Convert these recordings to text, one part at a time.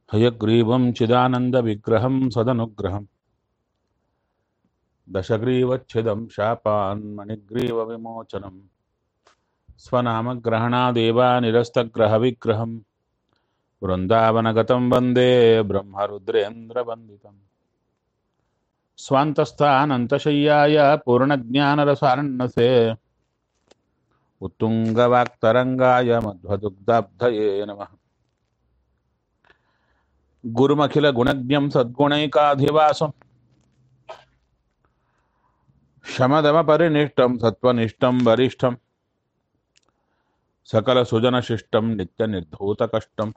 हयग्रीवं चिदानन्दविग्रहं सदनुग्रहं दशग्रीवच्छिदं शापान्मणिग्रीवविमोचनं स्वनामग्रहणादेवानिरस्तग्रहविग्रहं वृन्दावनगतं वन्दे ब्रह्मरुद्रेन्द्रवन्दितम् स्वान्तस्थानन्तशय्याय पूर्णज्ञानरसार्णसे उत्तुङ्गवाक्तरङ्गाय मध्वदुग्धाब्धये नमः गुरुमखिलगुणज्ञं सद्गुणैकाधिवासं शमदमपरिनिष्टं सत्त्वनिष्ठं वरिष्ठं सकलसुजनशिष्टं नित्यनिर्धूतकष्टं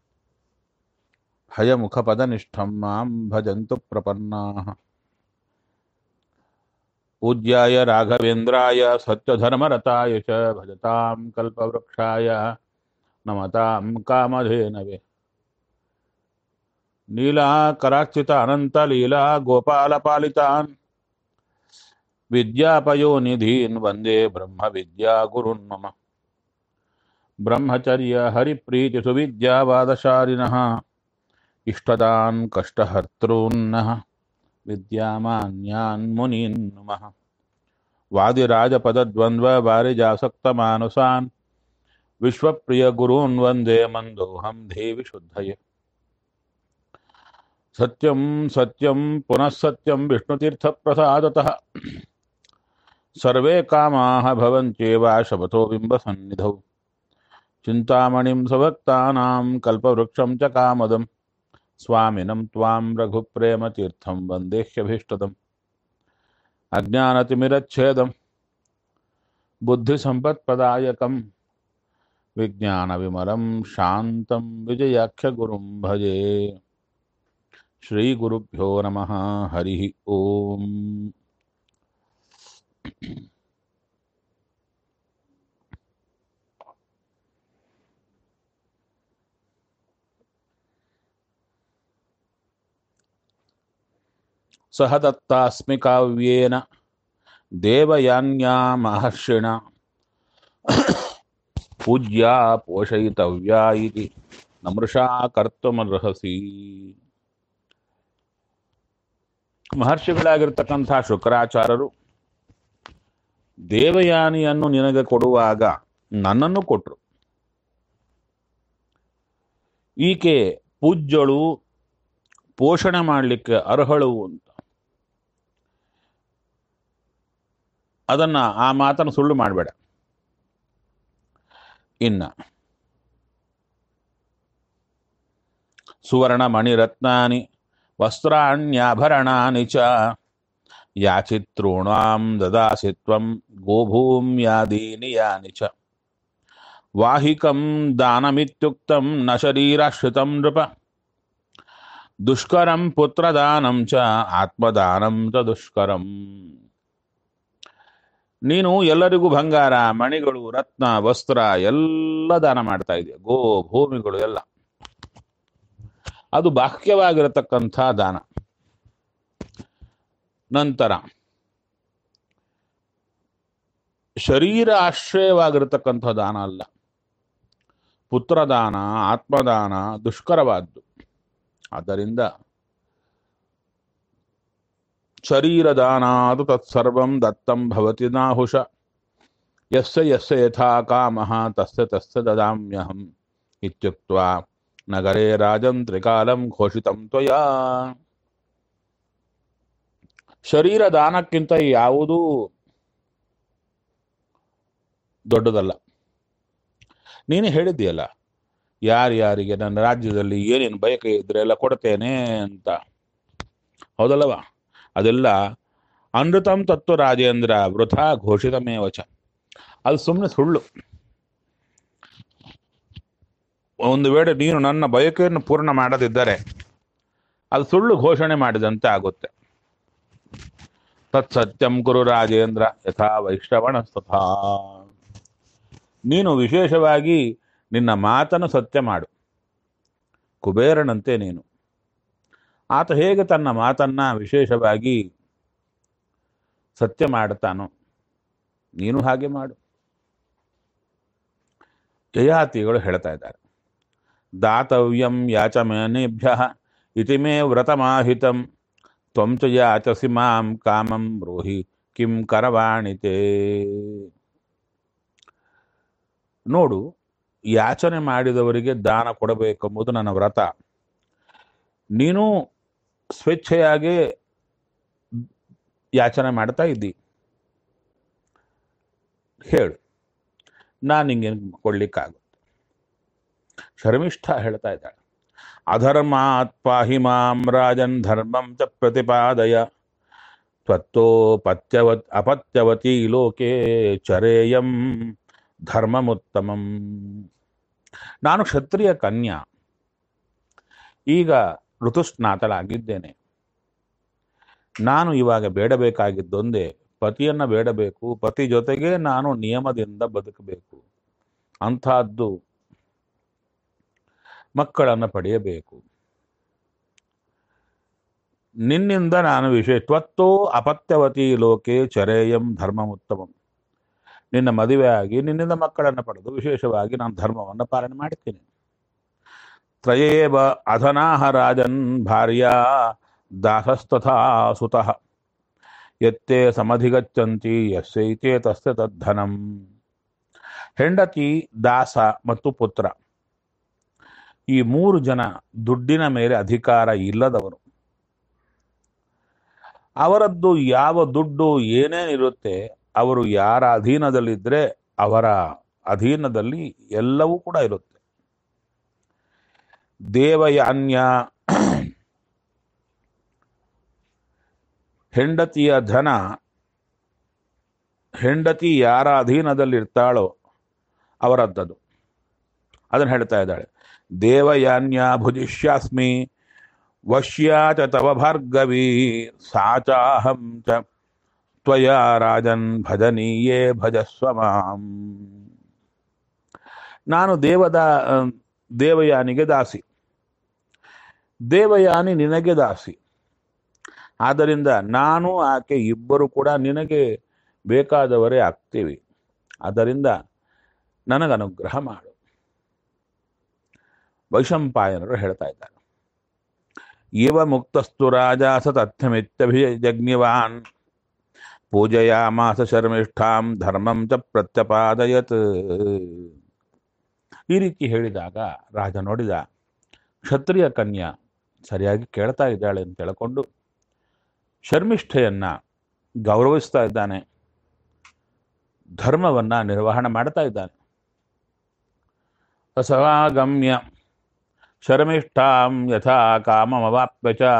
हयमुखपदनिष्ठं मां भजन्तु प्रपन्नाः पूज्याय राघवेन्द्राय सत्यधर्मरताय च भजतां कल्पवृक्षाय नमतां कामधेनवे नीलाकरार्चित अनन्तलीला गोपालपालितान् विद्यापयोनिधीन् वन्दे ब्रह्मविद्यागुरुन् मम ब्रह्मचर्य हरिप्रीतिसुविद्यावादशालिनः इष्टदान् कष्टहर्तॄन्नः विद्यामान्यान् मुनीन् नुमः वादिराजपदद्वन्द्ववारिजासक्तमानुसान् विश्वप्रियगुरून् वन्दे मन्दोऽहं देवि शुद्धये सत्यं सत्यं पुनः सत्यं विष्णुतीर्थप्रसादतः सर्वे कामाः भवन्त्येव शपथो बिम्बसन्निधौ चिन्तामणिं सभक्तानां कल्पवृक्षं च कामदं स्वामिनं त्वां रघुप्रेमतीर्थं वन्देह्यभीष्टदम् अज्ञानतिमिरच्छेदं बुद्धिसम्पत्प्रदायकं विज्ञानविमलं शान्तं विजयाख्यगुरुं भजे श्रीगुरुभ्यो नमः हरिः ओम् सह दत्तास्मि काव्येन देवयान्या महर्षिणा पूज्या पोषयितव्या इति नमृषा कर्तुमರ್ಹಸಿ ಮಹರ್ಷಿಗಳಾಗಿರ್ತಕ್ಕಂಥ ಶುಕ್ರಾಚಾರ್ಯರು ದೇವಯಾನಿಯನ್ನು ನಿನಗೆ ಕೊಡುವಾಗ ನನ್ನನ್ನು ಕೊಟ್ಟರು ಈಕೆ ಪೂಜ್ಯಳು ಪೋಷಣೆ ಮಾಡಲಿಕ್ಕೆ ಅರ್ಹಳು ಅಂತ ಅದನ್ನ ಆ ಮಾತನ್ನು ಸುಳ್ಳು ಮಾಡಬೇಡ ಇನ್ನ ಸುವರ್ಣ ಮಣಿರತ್ನಾನಿ ವಸ್ತ್ರಾಣ್ಯಾಭರಣಾನಿ ಚ ಯಾಚಿತॄಣಾಂ ದದಾಸಿ ತ್ವಂ ಗೋಭೂಮ್ಯಾದೀನಿ ಯಾನಿ ಚ ವಾಹಿಕಂ ದಾನಮಿತ್ಯುಕ್ತಂ ನ ಶರೀರಾಶ್ರಿತಂ ನೃಪ ದುಷ್ಕರಂ ಪುತ್ರದಾನಂ ಚ ಆತ್ಮದಾನಂ ಚ ದುಷ್ಕರಂ ನೀನು ಎಲ್ಲರಿಗೂ ಬಂಗಾರ ಮಣಿಗಳು ರತ್ನ ವಸ್ತ್ರ ಎಲ್ಲ ದಾನ ಮಾಡ್ತಾ ಇದೆಯಾ ಗೋ ಭೂಮಿಗಳು ಎಲ್ಲ ಅದು ಬಾಹ್ಯವಾಗಿರತಕ್ಕಂಥ ದಾನ ನಂತರ ಶರೀರ ಆಶ್ರಯವಾಗಿರತಕ್ಕಂಥ ದಾನ ಅಲ್ಲ ಪುತ್ರದಾನ ಆತ್ಮದಾನ ದುಷ್ಕರವಾದ್ದು ಆದ್ದರಿಂದ ಶರೀರದಾನಾದು ತತ್ಸರ್ವಂ ದತ್ತಂ ಭವತಿ ನಾಹುಷ ಯಸ್ಯ ಯಸ್ಯ ಯಥಾ ಕಾಮಃ ತಸ್ಯ ತಸ್ಯ ದದಾಮ್ಯಹಂ ಇತ್ಯುಕ್ತ್ವಾ ನಗರೇ ರಾಜಂ ತ್ರಿಕಾಲಂ ಘೋಷಿತಂ ತ್ವಯಾ ಶರೀರ ದಾನಕ್ಕಿಂತ ಯಾವುದೂ ದೊಡ್ಡದಲ್ಲ ನೀನು ಹೇಳಿದ್ದೀಯಲ್ಲ ಯಾರ್ಯಾರಿಗೆ ನನ್ನ ರಾಜ್ಯದಲ್ಲಿ ಏನೇನು ಬಯಕೆ ಇದ್ರೆ ಎಲ್ಲ ಕೊಡ್ತೇನೆ ಅಂತ ಹೌದಲ್ಲವಾ ಅದೆಲ್ಲ ಅನೃತಂ ತತ್ವ ರಾಜೇಂದ್ರ ವೃಥಾ ಘೋಷಿತಮೇವಚ ಅದು ಸುಮ್ಮನೆ ಸುಳ್ಳು ಒಂದು ವೇಳೆ ನೀನು ನನ್ನ ಬಯಕೆಯನ್ನು ಪೂರ್ಣ ಮಾಡದಿದ್ದರೆ ಅದು ಸುಳ್ಳು ಘೋಷಣೆ ಮಾಡಿದಂತೆ ಆಗುತ್ತೆ ತತ್ ಸತ್ಯಂ ಕುರು ರಾಜೇಂದ್ರ ಯಥಾ ವೈಶ್ರವಣ ತಥಾ ನೀನು ವಿಶೇಷವಾಗಿ ನಿನ್ನ ಮಾತನ್ನು ಸತ್ಯ ಮಾಡು ಕುಬೇರನಂತೆ ನೀನು ಆತ ಹೇಗೆ ತನ್ನ ಮಾತನ್ನ ವಿಶೇಷವಾಗಿ ಸತ್ಯ ಮಾಡುತ್ತಾನೋ ನೀನು ಹಾಗೆ ಮಾಡು ಯಯಾತಿಗಳು ಹೇಳ್ತಾ ಇದ್ದಾರೆ दातव्यं याचमेनेभ्यः इति मे व्रतमाहितं त्वं च याचसि मां कामं ब्रूहि किं करवाणि ते ನೋಡು ಯಾಚನೆ ಮಾಡಿದವರಿಗೆ ದಾನ ಕೊಡಬೇಕೆಂಬುದು ನನ್ನ ವ್ರತ ನೀನು ಸ್ವೇಚ್ಛೆಯಾಗಿ ಯಾಚನೆ ಮಾಡ್ತಾ ಇದ್ದಿ ಹೇಳು ನಾನು ನಿಂಗೆ ಕೊಡ್ಲಿಕ್ಕಾಗುತ್ತೆ ಶರ್ಮಿಷ್ಠ ಹೇಳ್ತಾ ಇದ್ದಾಳೆ ಅಧರ್ಮಾತ್ ಪಾಹಿ ಮಾಂ ರಾಜನ್ ಧರ್ಮಂ ಚ ಪ್ರತಿಪಾದಯ ತ್ವತ್ತೋಪತ್ಯವತ್ ಅಪತ್ಯವತಿ ಲೋಕೆ ಚರೇಯಂ ಧರ್ಮಮುತ್ತಮಂ ನಾನು ಕ್ಷತ್ರಿಯ ಕನ್ಯಾ ಈಗ ಋತುಸ್ನಾತಳಾಗಿದ್ದೇನೆ ನಾನು ಇವಾಗ ಬೇಡಬೇಕಾಗಿದ್ದೊಂದೇ ಪತಿಯನ್ನ ಬೇಡಬೇಕು ಪತಿ ಜೊತೆಗೆ ನಾನು ನಿಯಮದಿಂದ ಬದುಕಬೇಕು ಅಂಥದ್ದು ಮಕ್ಕಳನ್ನು ಪಡೆಯಬೇಕು ನಿನ್ನಿಂದ ನಾನು ವಿಶೇಷ ತ್ವತ್ತೋ ಅಪತ್ಯವತಿ ಲೋಕೆ ಚರೇಯಂ ಧರ್ಮಮುತ್ತಮಂ ನಿನ್ನ ಮದುವೆಯಾಗಿ ನಿನ್ನಿಂದ ಮಕ್ಕಳನ್ನು ಪಡೆದು ವಿಶೇಷವಾಗಿ ನಾನು ಧರ್ಮವನ್ನು ಪಾಲನೆ ಮಾಡ್ತೀನಿ ತ್ರಯೇವ ಅಧನಾಹ ರಾಜನ್ ಭಾರ್ಯ ದಾಸಸ್ತಥಾ ಸುತಃ ಎತ್ತೇ ಸಮಧಿಗಚ್ಚಂತಿ ಯಸ್ಯೈತೆ ತಸ್ಯ ತದ್ಧನಂ ಹೆಂಡತಿ ದಾಸ ಮತ್ತು ಪುತ್ರ ಈ ಮೂರು ಜನ ದುಡ್ಡಿನ ಮೇಲೆ ಅಧಿಕಾರ ಇಲ್ಲದವರು ಅವರದ್ದು ಯಾವ ದುಡ್ಡು ಏನೇನಿರುತ್ತೆ ಅವರು ಯಾರ ಅಧೀನದಲ್ಲಿದ್ದರೆ ಅವರ ಅಧೀನದಲ್ಲಿ ಎಲ್ಲವೂ ಕೂಡ ಇರುತ್ತೆ ದೇವಯಾನ್ಯ ಹೆಂಡತಿಯ ಧನ ಹೆಂಡತಿ ಯಾರ ಅಧೀನದಲ್ಲಿರ್ತಾಳೋ ಅವರದ್ದದು ಅದನ್ನು ಹೇಳ್ತಾ ಇದ್ದಾಳೆ ದೇವಯಾನ್ಯ ಭುಜಿಷ್ಯಾಸ್ಮಿ ವಶ್ಯಾ ಚ ತವ ಭಾರ್ಗವಿ ಸಾ ಚಾಹಂ ಚ ತ್ವಯ ರಾಜನ್ ಭಜನೀಯೇ ಭಜಸ್ವ ಮಾಂ ನಾನು ದೇವದ ದೇವಯಾನಿಗೆ ದಾಸಿ ದೇವಯಾನಿ ನಿನಗೆ ದಾಸಿ ಆದ್ದರಿಂದ ನಾನು ಆಕೆ ಇಬ್ಬರು ಕೂಡ ನಿನಗೆ ಬೇಕಾದವರೇ ಆಗ್ತೀವಿ ಆದ್ದರಿಂದ ನನಗೆ ಅನುಗ್ರಹ ಮಾಡು ವೈಶಂಪಾಯನರು ಹೇಳ್ತಾ ಇದ್ದಾರೆ ಇವ ಮುಕ್ತಸ್ತು ರಾಜ ಸ ತಥ್ಯಮಿತ್ಯಭಿಜಜ್ಞವಾನ್ ಪೂಜಯಾಮಾಸ ಶರ್ಮಿಷ್ಠಾಂ ಧರ್ಮಂ ಚ ಪ್ರತ್ಯಪಾದಯತ್ ಈ ರೀತಿ ಹೇಳಿದಾಗ ರಾಜ ನೋಡಿದ ಕ್ಷತ್ರಿಯ ಕನ್ಯಾ ಸರಿಯಾಗಿ ಕೇಳ್ತಾ ಇದ್ದಾಳೆ ಅಂತ ತಿಳ್ಕೊಂಡು ಶರ್ಮಿಷ್ಠೆಯನ್ನ ಗೌರವಿಸ್ತಾ ಇದ್ದಾನೆ ಧರ್ಮವನ್ನ ನಿರ್ವಹಣೆ ಮಾಡ್ತಾ ಇದ್ದಾನೆ ಸವಾಗಮ್ಯ ಶರ್ಮಿಷ್ಠಾಂ ಯಥಾ ಕಾಮಮವಾಪ್ಯ ಚ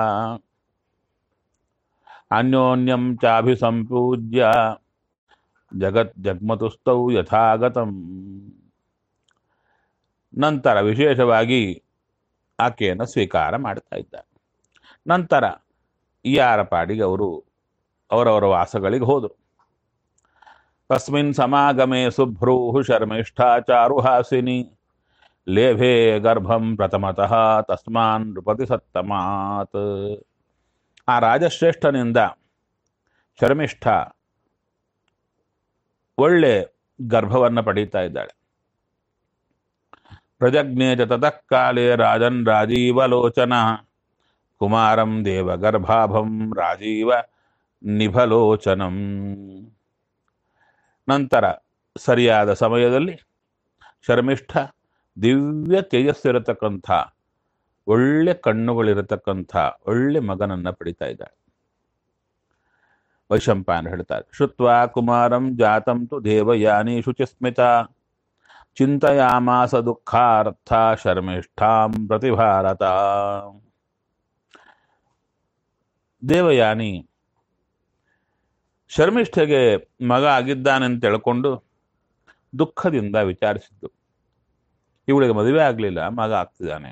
ಅನ್ಯೋನ್ಯಂ ಚಾಭಿಸಂಪೂಜ್ಯ ಜಗತ್ ಜಗ್ಮತುಸ್ತೌ ಯಥಾಗತಂ ನಂತರ ವಿಶೇಷವಾಗಿ ಆಕೆಯನ್ನು ಸ್ವೀಕಾರ ಮಾಡ್ತಾ ಇದ್ದಾರೆ ನಂತರ ಯಾರ ಪಾಡಿಗೆ ಅವರು ಅವರವರ ವಾಸಗಳಿಗೆ ಹೋದರು ತಸ್ಮಿನ್ ಸಮಾಗಮೆ ಸುಭ್ರೂ ಶರ್ಮಿಷ್ಠಾಚಾರುಹಾಸಿನಿ ಲೇಭೆ ಗರ್ಭಂ ಪ್ರಥಮತಃ ತಸ್ಮಾನ್ ನೃಪತಿ ಸತ್ತಮಾತ್ ಆ ರಾಜಶ್ರೇಷ್ಠನಿಂದ ಶರ್ಮಿಷ್ಠ ಒಳ್ಳೆ ಗರ್ಭವನ್ನು ಪಡೀತಾ ಇದ್ದಾಳೆ ಪ್ರಜಜ್ಞೆ ಚ ತತಃ ಕಾಲೇ ರಾಜನ್ ರಾಜೀವಲೋಚನ ಕುಮಾರಂ ದೇವಗರ್ಭಾಭಂ ರಾಜೀವ ನಿಭಲೋಚನಂ ನಂತರ ಸರಿಯಾದ ಸಮಯದಲ್ಲಿ ಶರ್ಮಿಷ್ಠ ದಿವ್ಯ ತೇಜಸ್ಸಿರತಕ್ಕಂಥ ಒಳ್ಳೆ ಕಣ್ಣುಗಳಿರತಕ್ಕಂಥ ಒಳ್ಳೆ ಮಗನನ್ನ ಪಡಿತಾ ಇದ್ದಾಳೆ ವೈಶಂಪಾಯನ ಹೇಳ್ತಾರೆ ಶುತ್ವಾ ಕುಮಾರಂ ಜಾತಂ ತು ದೇವಯಾನಿ ಶುಚಿಸ್ಮಿತ ಚಿಂತಯಾಮಾಸ ದುಃಖಾರ್ಥ ಶರ್ಮಿಷ್ಠಾಂ ಪ್ರತಿಭಾರತ ದೇವಯಾನಿ ಶರ್ಮಿಷ್ಠೆಗೆ ಮಗ ಆಗಿದ್ದಾನೆಂತ ತಿಳ್ಕೊಂಡು ದುಃಖದಿಂದ ವಿಚಾರಿಸಿದ್ದು ಇವಳಿಗೆ ಮದುವೆ ಆಗಲಿಲ್ಲ ಮಗ ಆಗ್ತಿದ್ದಾನೆ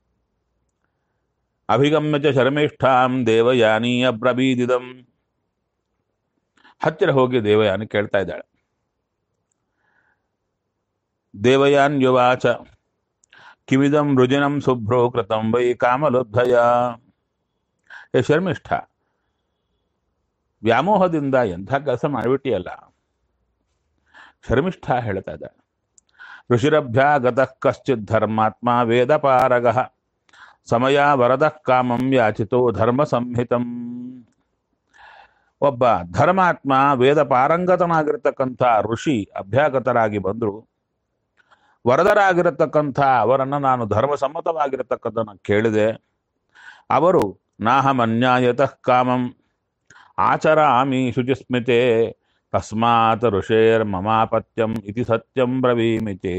ಅಭಿಗಮ್ಯ ಚ ಶರ್ಮಿಷ್ಠಾಂ ದೇವಯಾನಿ ಅಬ್ರಬೀದಿದಂ ಹತ್ತಿರ ಹೋಗಿ ದೇವಯಾನಿ ಕೇಳ್ತಾ ಇದ್ದಾಳೆ ದೇವಯಾನ್ ಯುವಾಚ ಕಿಮಿದಂ ರುಜಿನಂ ಶುಭ್ರೋ ಕೃತಂ ವೈ ಕಾಮಲುಬ್ಧಯ ಏ ಶರ್ಮಿಷ್ಠ ವ್ಯಾಮೋಹದಿಂದ ಎಂಥ ಕೆಲಸ ಮಾಡಿಬಿಟ್ಟಿಯಲ್ಲ ಶರ್ಮಿಷ್ಠ ಹೇಳ್ತಾ ಇದ್ದಾಳೆ ಋಷಿರಭ್ಯಾಗತಃ ಕಶ್ಚಿತ್ ಧರ್ಮಾತ್ಮ ವೇದಪಾರಗಃ ಸಮಯ ವರದಃ ಕಾಮಂ ಯಾಚಿತೋ ಧರ್ಮ ಸಂಹಿತಂ ಒಬ್ಬ ಧರ್ಮಾತ್ಮ ವೇದ ಪಾರಂಗತನಾಗಿರ್ತಕ್ಕಂಥ ಋಷಿ ಅಭ್ಯಾಗತರಾಗಿ ಬಂದರು ವರದರಾಗಿರತಕ್ಕಂಥ ಅವರನ್ನು ನಾನು ಧರ್ಮಸಮ್ಮತವಾಗಿರತಕ್ಕಂಥನ್ನು ಕೇಳಿದೆ ಅವರು ನಾಹಮನ್ಯಾಯತಃ ಕಾಮಂ ಆಚರಾಮಿ ಶುಚಿಸ್ಮಿತೆ ತಸ್ಮಾತ್ ಋಷೇರ್ ಮಮಾಪತ್ಯಂ ಇತಿ ಸತ್ಯಂ ಬ್ರವೀಮಿತೆ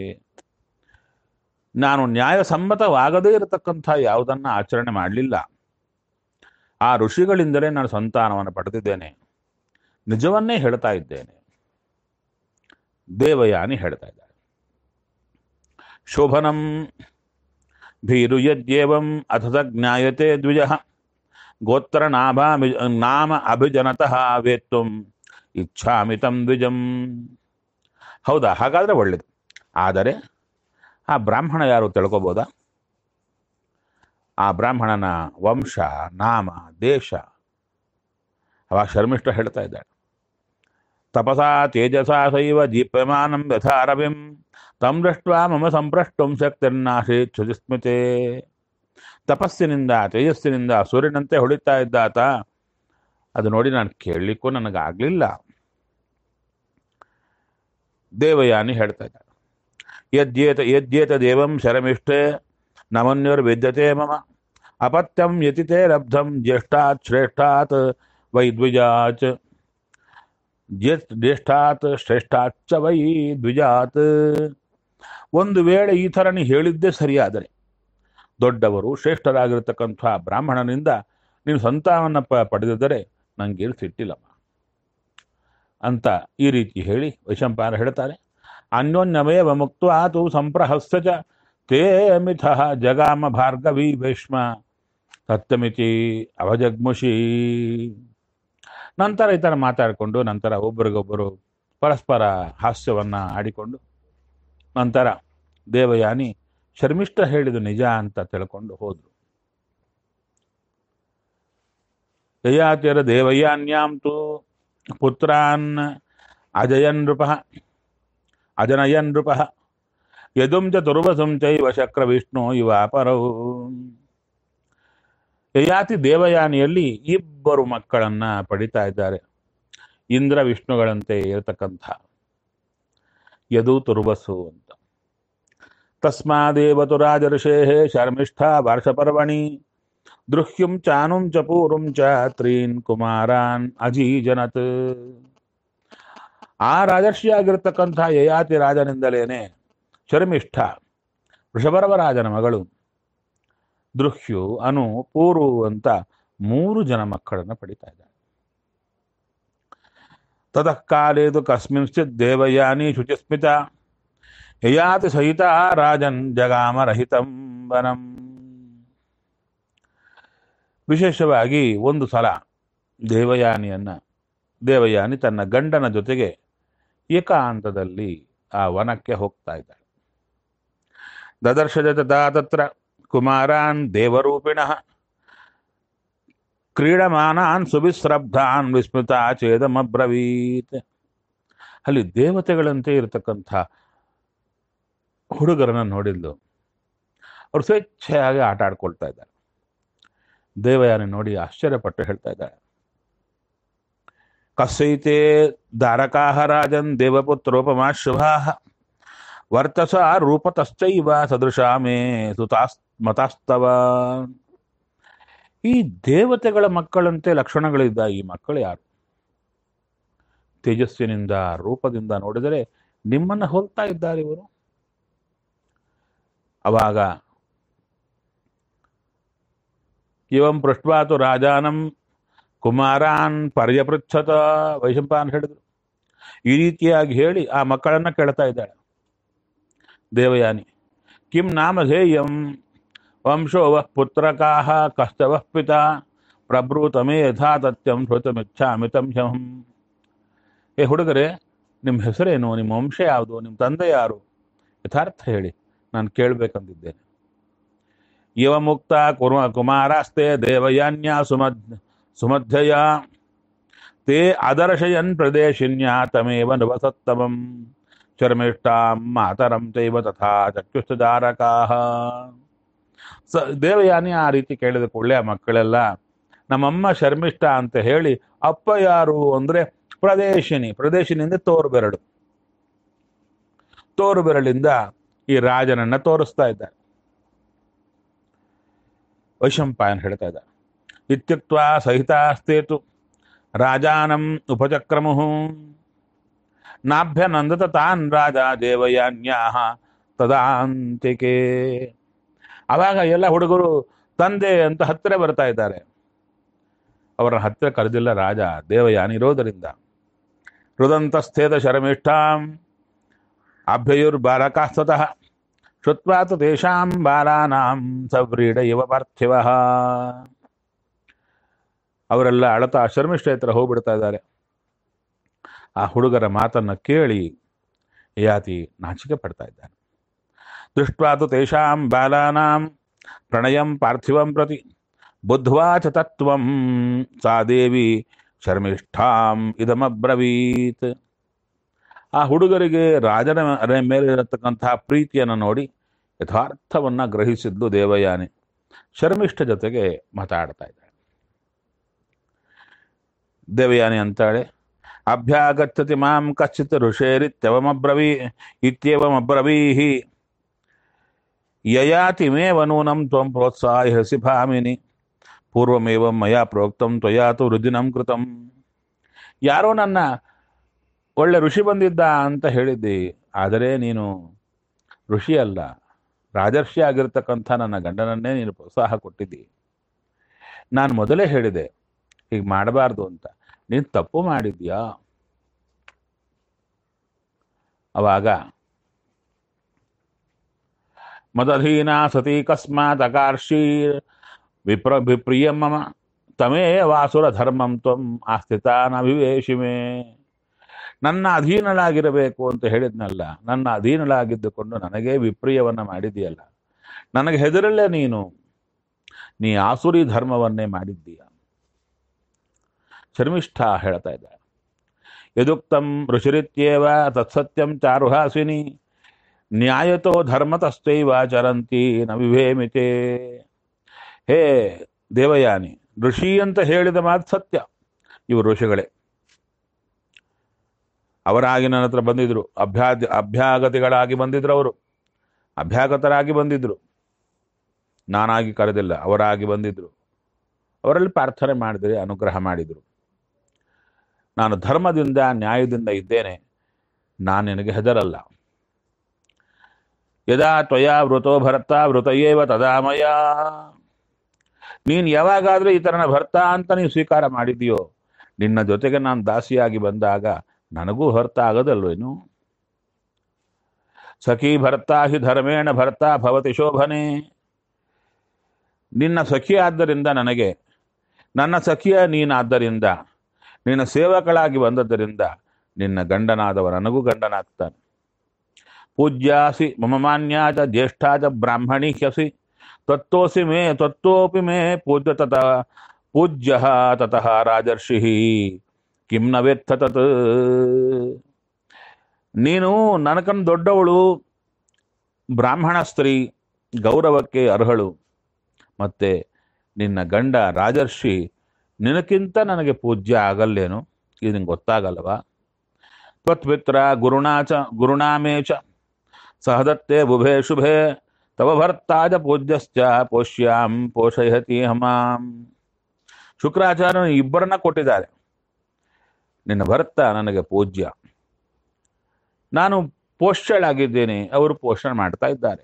ನಾನು ನ್ಯಾಯಸಮ್ಮತವಾಗದೇ ಇರತಕ್ಕಂಥ ಯಾವುದನ್ನ ಆಚರಣೆ ಮಾಡಲಿಲ್ಲ ಆ ಋಷಿಗಳಿಂದಲೇ ನಾನು ಸಂತಾನವನ್ನು ಪಡೆದಿದ್ದೇನೆ ನಿಜವನ್ನೇ ಹೇಳ್ತಾ ಇದ್ದೇನೆ ದೇವಯಾನಿ ಹೇಳ್ತಾ ಇದ್ದಾಳೆ ಶೋಭನಂ ಭೀರು ಯದ್ಯೇವಂ ಅಥದ ಜ್ಞಾಯತೆ ದ್ವಿಜ ಗೋತ್ರ ನಾಭ ನಾಮ ಅಭಿಜನತಃ ವೇತ್ತುಂ ಇಚ್ಛಾಮಿ ತಂ ದ್ವಿಜಂ ಹೌದಾ ಹಾಗಾದ್ರೆ ಒಳ್ಳೇದು ಆದರೆ ಆ ಬ್ರಾಹ್ಮಣ ಯಾರು ತಿಳ್ಕೊಬೋದಾ ಆ ಬ್ರಾಹ್ಮಣನ ವಂಶ ನಾಮ ದೇಶ ಅವಾಗ ಶರ್ಮಿಷ್ಠ ಹೇಳ್ತಾ ಇದ್ದಾಳೆ ತಪಸಾ ತೇಜಸಾ ಸೈವ ದೀಪ್ಯಮಾನಂ ಯಥಾರವಿಂ ತಂ ದೃಷ್ಟ್ವಾ ಮಮ ಸಂಪ್ರಷ್ಟುಂ ಶಕ್ತಿರ್ನಾಶಿ ಚ್ಯುತಿಸ್ಮಿತೆ ತಪಸ್ಸಿನಿಂದ ತೇಜಸ್ಸಿನಿಂದ ಸೂರ್ಯನಂತೆ ಹೊಳಿತಾ ಇದ್ದಾತ ಅದು ನೋಡಿ ನಾನು ಕೇಳಲಿಕ್ಕೂ ನನಗಾಗಲಿಲ್ಲ ದೇವಯಾನಿ ಹೇಳ್ತಾ ಇದ್ದಾಳೆ ಯದ್ಯೇತ ಯದ್ಯೇತ ದೇವಂ ಶರಮಿಷ್ಠೆ ನಮನ್ಯುರ್ವಿದ್ಯತೆ ಮಮ ಅಪತ್ಯಂ ಯತಿತೆ ಲಬ್ಧಂ ಜ್ಯೇಷ್ಠಾತ್ ಶ್ರೇಷ್ಠಾತ್ ವೈದ್ವಿಜಾಚ್ ಜ್ಯೇಷ್ಠ ಜ್ಯೇಷ್ಠಾತ್ ಶ್ರೇಷ್ಠಾಚ್ಚ ವೈ ದ್ವಿಜಾತ್ ಒಂದು ವೇಳೆ ಈ ಥರ ನೀ ಹೇಳಿದ್ದೇ ಸರಿಯಾದರೆ ದೊಡ್ಡವರು ಶ್ರೇಷ್ಠರಾಗಿರ್ತಕ್ಕಂಥ ಬ್ರಾಹ್ಮಣನಿಂದ ನೀನು ಸಂತಾನವನ್ನು ಪ ಪಡೆದಿದ್ದರೆ ನನಗೇನು ಸಿಟ್ಟಿಲ್ಲಮ್ಮ ಅಂತ ಈ ರೀತಿ ಹೇಳಿ ವೈಶಂಪಾರ ಹೇಳ್ತಾರೆ ಅನ್ಯೋನ್ಯಮೇವ ಮುಕ್ತ ಆತು ಸಂಪ್ರಹಸ್ತ ಚ ತೇ ಮಿಥ ಜಗಾಮ ಭಾರ್ಗವಿ ಭೀಷ್ಮ ಸತ್ಯಮಿತಿ ಅವಜಗ್ಮುಷಿ ನಂತರ ಈ ಥರ ಮಾತಾಡಿಕೊಂಡು ನಂತರ ಒಬ್ಬರಿಗೊಬ್ಬರು ಪರಸ್ಪರ ಹಾಸ್ಯವನ್ನ ಆಡಿಕೊಂಡು ನಂತರ ದೇವಯಾನಿ ಶರ್ಮಿಷ್ಠ ಹೇಳಿದು ನಿಜ ಅಂತ ತಿಳ್ಕೊಂಡು ಹೋದ್ರು ಯಯಾತಿರ ದೇವಯಾನ್ಯಾಂ ತು ಪುತ್ರಾನ್ ಅಜಯನ್ ನೃಪ ಅಜನಯನ್ ನೃಪ ಯದುಂ ಚ ತುರ್ವಸುಂ ಚೈವ ಶಕ್ರ ವಿಷ್ಣು ಇವ ಪರವು ಯಯಾತಿ ದೇವಯಾನಿಯಲ್ಲಿ ಇಬ್ಬರು ಮಕ್ಕಳನ್ನ ಪಡಿತಾ ಇದ್ದಾರೆ ಇಂದ್ರ ವಿಷ್ಣುಗಳಂತೆ ಇರತಕ್ಕಂಥ ಯದು ತುರ್ವಸು ಅಂತ ತಸ್ಮಾದೇವತು ರಾಜಋಷೇ ಶರ್ಮಿಷ್ಠ ವಾರ್ಷಪರ್ವಣಿ ದೃಹ್ಯುಂ ಚಾನುಂ ಚ ಪೂರುಂ ಚ ತ್ರೀನ್ ಕುಮಾರಾನ್ ಅಜೀಜನತ್ ಆ ರಾಜರ್ಷಿಯಾಗಿರ್ತಕ್ಕಂಥ ಯಯಾತಿ ರಾಜನಿಂದಲೇನೆ ಶರ್ಮಿಷ್ಠ ವೃಷಭರವರಾಜನ ಮಗಳು ದೃಹ್ಯು ಅನು ಪೂರು ಅಂತ ಮೂರು ಜನ ಮಕ್ಕಳನ್ನು ಪಡಿತಾ ಇದ್ದಾಳೆ ತತಃ ಕಾಲೇದು ಕಸ್ಮಿಂಶ್ಚಿತ್ ದೇವಯಾನಿ ಶುಚಿಸ್ಮಿತ ಯಯಾತಿ ಸಹಿತ ರಾಜನ್ ಜಗಾಮ ರಹಿತಂ ವನಂ ವಿಶೇಷವಾಗಿ ಒಂದು ಸಲ ದೇವಯಾನಿಯನ್ನ ದೇವಯಾನಿ ತನ್ನ ಗಂಡನ ಜೊತೆಗೆ ಏಕಾಂತದಲ್ಲಿ ಆ ವನಕ್ಕೆ ಹೋಗ್ತಾ ಇದ್ದಾಳೆ ದದರ್ಶಜ ತದಾ ತತ್ರ ಕುಮಾರಾನ್ ದೇವರೂಪಿಣಃ ಕ್ರೀಡಮಾನಾನ್ ಸುವಿಸ್ರಬ್ಧಾನ್ ವಿಸ್ಮೃತ ಚೇದಮಬ್ರವೀತ್ ಅಲ್ಲಿ ದೇವತೆಗಳಂತೆ ಇರತಕ್ಕಂಥ ಹುಡುಗರನ್ನ ನೋಡಿದ್ಲು ಅವ್ರು ಸ್ವೇಚ್ಛೆಯಾಗಿ ಆಟ ಆಡ್ಕೊಳ್ತಾ ಇದ್ದಾರೆ ದೇವಯಾನಿ ನೋಡಿ ಆಶ್ಚರ್ಯಪಟ್ಟು ಹೇಳ್ತಾ ಇದ್ದಾಳೆ ಕಸ್ಸೈತೆ ದಾರಕಾಹ ರಾಜನ್ ದೇವಪುತ್ರೋಪಮಾ ಶುಭಾಹ ವರ್ತಸ ರೂಪತಶ್ಚೈವ ಸದೃಶಾ ಮೇ ಸುತಾಸ್ ಮತಾಸ್ತವ ಈ ದೇವತೆಗಳ ಮಕ್ಕಳಂತೆ ಲಕ್ಷಣಗಳಿದ್ದ ಈ ಮಕ್ಕಳು ಯಾರು ತೇಜಸ್ಸಿನಿಂದ ರೂಪದಿಂದ ನೋಡಿದರೆ ನಿಮ್ಮನ್ನ ಹೋಲ್ತಾ ಇದ್ದಾರೆ ಇವರು ಅವಾಗ ಇವಂ ಪೃಷ್ಟ್ವಾತು ರಾಜಾನಂ ಕುಮಾರಾನ್ ಪರ್ಯಪೃಚ್ಛತ ವೈಶಂಪಾನ್ ಹೇಳಿದ್ರು ಈ ರೀತಿಯಾಗಿ ಹೇಳಿ ಆ ಮಕ್ಕಳನ್ನ ಕೇಳ್ತಾ ಇದ್ದಾಳೆ ದೇವಯಾನಿ ಕಿಂ ನಾಮ ಧ್ಯೇಯಂ ವಂಶೋ ವಃ ಪುತ್ರಕಾಹ ಕಷ್ಟವಃ ಪಿತಾ ಪ್ರಭೃತಮೇ ಯಥಾ ತತ್ಯಂ ಶ್ರುತಮಿಚ್ಛಾಮಿ ತಂ ಹ್ಯಹಂ ಏ ಹುಡುಗರೆ ನಿಮ್ಮ ಹೆಸರೇನು ನಿಮ್ಮ ವಂಶ ಯಾವುದು ನಿಮ್ಮ ತಂದೆ ಯಾರು ಯಥಾರ್ಥ ಹೇಳಿ ನಾನು ಕೇಳಬೇಕಂದಿದ್ದೇನೆ ಇವ ಮುಕ್ತ ಕುರು ಕುಮಾರಾಸ್ತೆ ದೇವಯಾನ್ಯ ಸುಮದ್ ಸುಮಧ್ಯಯ ತೇ ಅದರ್ಶಯನ್ ಪ್ರದೇಶಿನ್ಯ ತಮೇವ ನವಸತ್ತಮಂ ಶರ್ಮಿಷ್ಠಾಂ ಮಾತರಂ ಚೈವ ತಥಾ ಚಕ್ಷುಸ್ತಧಾರಕಾಹ ಸ ದೇವಯಾನಿ ಆ ರೀತಿ ಕೇಳಿದ ಕೂಡಲೇ ಆ ಮಕ್ಕಳೆಲ್ಲ ನಮ್ಮಮ್ಮ ಶರ್ಮಿಷ್ಠ ಅಂತ ಹೇಳಿ ಅಪ್ಪ ಯಾರು ಅಂದ್ರೆ ಪ್ರದೇಶಿನಿ ಪ್ರದೇಶಿನಿಂದ ತೋರು ಬೆರಳು ತೋರು ಬೆರಳಿಂದ ಈ ರಾಜನನ್ನ ತೋರಿಸ್ತಾ ಇದ್ದಾರೆ ವೈಶಂಪಾಯನ್ ಹೇಳ್ತಾ ಇದ್ದಾರೆ ಇತ್ಯುಕ್ತ ಸಹಿತಾಸ್ತೇತು ರಾಜಾನಂ ಉಪಚಕ್ರಮು ನಾಭ್ಯನಂದತ ತಾನ್ ರಾಜ ದೇವಯಾನ್ಯಾ ತದಾಂತಿಕೆ ಅವಾಗ ಎಲ್ಲ ಹುಡುಗರು ತಂದೆ ಅಂತ ಹತ್ತಿರ ಬರ್ತಾ ಇದ್ದಾರೆ ಅವರ ಹತ್ತಿರ ಕರೆದಿಲ್ಲ ರಾಜ ದೇವಯಾನಿ ಇರೋದರಿಂದ ಹೃದಂತಸ್ಥೇದ ಶರಮಿಷ್ಠಾಂ ಅಭ್ಯಯುರ್ ಬಾಲಕಾಸ್ತತಃ ಶ್ರುತ್ವಾತು ತೇಷಾಂ ಬಾಲಾನಾಂ ಸವ್ರೀಡ ಇವ ಪಾರ್ಥಿವ ಅವರೆಲ್ಲ ಅಳತಾ ಶರ್ಮಿಷ್ಠ ಹತ್ರ ಹೋಗ್ಬಿಡ್ತಾ ಇದ್ದಾರೆ ಆ ಹುಡುಗರ ಮಾತನ್ನ ಕೇಳಿ ಯಾತಿ ನಾಚಿಕೆ ಪಡ್ತಾ ಇದ್ದಾನೆ ದೃಷ್ಟ್ವಾತು ತೇಷಾಂ ಬಾಲಾನಾಂ ಪ್ರಣಯಂ ಪಾರ್ಥಿವಂ ಪ್ರತಿ ಬುದ್ಧ್ವಾ ಚ ತತ್ವಂ ಸಾ ದೇವಿ ಶರ್ಮಿಷ್ಠಾಂ ಇದಮಬ್ರವೀತ್ ಆ ಹುಡುಗರಿಗೆ ರಾಜನ ಮೇಲೆ ಇರತಕ್ಕಂತಹ ಪ್ರೀತಿಯನ್ನು ನೋಡಿ ಯಥಾರ್ಥವನ್ನ ಗ್ರಹಿಸಿದ್ಲು ದೇವಯಾನಿ ಶರ್ಮಿಷ್ಠ ಜೊತೆಗೆ ಮಾತಾಡ್ತಾ ಇದ್ದಾಳೆ ದೇವಯಾನಿ ಅಂತಾಳೆ ಅಭ್ಯಾಗಚ್ಚತಿ ಮಾಂ ಕಶ್ಚಿತ್ ಋಷೇರಿತ್ಯವಮಬ್ರವೀ ಇತ್ಯವಮಬ್ರವೀಹಿ ಯಯಾತಿ ಮೇವ ನೂನಂ ತ್ವಂ ಪ್ರೋತ್ಸಾಹಸಿ ಭಾಮಿನಿ ಪೂರ್ವಮೇವ ಮಯಾ ಪ್ರೋಕ್ತಂ ತ್ವಯಾತು ರುಜಿನಂ ಕೃತಂ ಯಾರೋ ನನ್ನ ಒಳ್ಳೆ ಋಷಿ ಬಂದಿದ್ದ ಅಂತ ಹೇಳಿದ್ದಿ ಆದರೆ ನೀನು ಋಷಿ ಅಲ್ಲ ರಾಜರ್ಷಿ ಆಗಿರ್ತಕ್ಕಂಥ ನನ್ನ ಗಂಡನನ್ನೇ ನೀನು ಪ್ರೋತ್ಸಾಹ ಕೊಟ್ಟಿದ್ದಿ ನಾನು ಮೊದಲೇ ಹೇಳಿದೆ ಹೀಗೆ ಮಾಡಬಾರ್ದು ಅಂತ ನೀನು ತಪ್ಪು ಮಾಡಿದ್ಯಾ ಅವಾಗ ಮದಧೀನಾ ಸತಿ ಕಸ್ಮಾತ್ ಅಕಾರ್ಷಿ ವಿಪ್ರ ವಿಪ್ರಿಯ ಮಮ ತಮೇ ವಾಸುರ ಧರ್ಮಂ ತ್ವಂ ಆಸ್ಥಿತಾನಭಿವೇಶಿಮೆ ನನ್ನ ಅಧೀನಳಾಗಿರಬೇಕು ಅಂತ ಹೇಳಿದ್ನಲ್ಲ ನನ್ನ ಅಧೀನಳಾಗಿದ್ದುಕೊಂಡು ನನಗೇ ವಿಪ್ರಿಯವನ್ನ ಮಾಡಿದೆಯಲ್ಲ ನನಗೆ ಹೆದರಲ್ಲೇ ನೀನು ನೀ ಆಸುರಿ ಧರ್ಮವನ್ನೇ ಮಾಡಿದ್ದೀಯ ಶರ್ಮಿಷ್ಠ ಹೇಳ್ತಾ ಇದ್ದಾರೆ ಯದುಕ್ತಂ ಋಷಿರಿತ್ಯೇವ ತತ್ಸತ್ಯಂ ಚಾರುಹಾಸಿನಿ ನ್ಯಾಯತೋ ಧರ್ಮತಸ್ಥೈವ ಚರಂತಿ ನ ವಿಭೇಮಿತೆ ಹೇ ದೇವಯಾನಿ ಋಷಿ ಅಂತ ಹೇಳಿದ ಮಾತು ಸತ್ಯ ಇವರು ಋಷಿಗಳೇ ಅವರಾಗಿ ನನ್ನ ಹತ್ರ ಬಂದಿದ್ರು ಅಭ್ಯಾ ಅಭ್ಯಾಗತಿಗಳಾಗಿ ಬಂದಿದ್ರು ಅವರು ಅಭ್ಯಾಗತರಾಗಿ ಬಂದಿದ್ರು ನಾನಾಗಿ ಕರೆದಿಲ್ಲ ಅವರಾಗಿ ಬಂದಿದ್ರು ಅವರಲ್ಲಿ ಪ್ರಾರ್ಥನೆ ಮಾಡಿದರೆ ಅನುಗ್ರಹ ಮಾಡಿದರು ನಾನು ಧರ್ಮದಿಂದ ನ್ಯಾಯದಿಂದ ಇದ್ದೇನೆ ನಾನು ನಿನಗೆ ಹೆದರಲ್ಲ ಯದಾ ತ್ವಯಾ ವೃತೋ ಭರ್ತ ವೃತಯೇವ ತದಾಮಯ ನೀನು ಯಾವಾಗಾದ್ರೂ ಈ ತರನ ಭರ್ತ ಅಂತ ನೀವು ಸ್ವೀಕಾರ ಮಾಡಿದೆಯೋ ನಿನ್ನ ಜೊತೆಗೆ ನಾನು ದಾಸಿಯಾಗಿ ಬಂದಾಗ ನನಗೂ ಭರ್ತ ಆಗದಲ್ವೇನು ಸಖಿ ಭರ್ತ ಹಿ ಧರ್ಮೇಣ ಭರ್ತ ಭವತಿ ಶೋಭನೆ ನಿನ್ನ ಸಖಿ ಆದ್ದರಿಂದ ನನಗೆ ನನ್ನ ಸಖಿಯ ನೀನಾದ್ದರಿಂದ ನಿನ್ನ ಸೇವಕಳಾಗಿ ಬಂದದ್ದರಿಂದ ನಿನ್ನ ಗಂಡನಾದವ ನನಗೂ ಗಂಡನಾಗ್ತಾನೆ ಪೂಜ್ಯಾಸಿ ಮಮ ಮಾನ್ಯಾ ಚ ಜ್ಯೇಷ್ಠಾ ಚ ಬ್ರಾಹ್ಮಣಿ ಹ್ಯಸಿ ತತ್ತೋಸಿ ಮೇ ತತ್ತೋಪಿ ಮೇ ಪೂಜ್ಯ ತತ ಪೂಜ್ಯ ತತಃ ರಾಜರ್ಷಿ ಕಿಂ ನ ವೇತ್ತ ತತ್ ನೀನು ನನಕನ್ ದೊಡ್ಡವಳು ಬ್ರಾಹ್ಮಣ ಸ್ತ್ರೀ ಗೌರವಕ್ಕೆ ಅರ್ಹಳು ಮತ್ತೆ ನಿನ್ನ ಗಂಡ ರಾಜರ್ಷಿ ನಿನಕ್ಕಿಂತ ನನಗೆ ಪೂಜ್ಯ ಆಗಲ್ಲೇನು ಇದು ನಿಂಗೆ ಗೊತ್ತಾಗಲ್ವಾ ತ್ವತ್ಪಿತ್ರ ಗುರುಣಾಚ ಗುರುಣಾಮೇ ಚ ಸಹದತ್ತೆ ಬುಭೆ ಶುಭೆ ತವ ಭರ್ತಾಜ ಪೂಜ್ಯಶ್ಚ ಪೋಷ್ಯಾಂ ಪೋಷಯತಿ ಹಮಾಂ ಶುಕ್ರಾಚಾರ್ಯನು ಇಬ್ಬರನ್ನ ಕೊಟ್ಟಿದ್ದಾರೆ ನಿನ್ನ ಭರ್ತ ನನಗೆ ಪೂಜ್ಯ ನಾನು ಪೋಷ್ಯಳಾಗಿದ್ದೇನೆ ಅವರು ಪೋಷಣೆ ಮಾಡ್ತಾ ಇದ್ದಾರೆ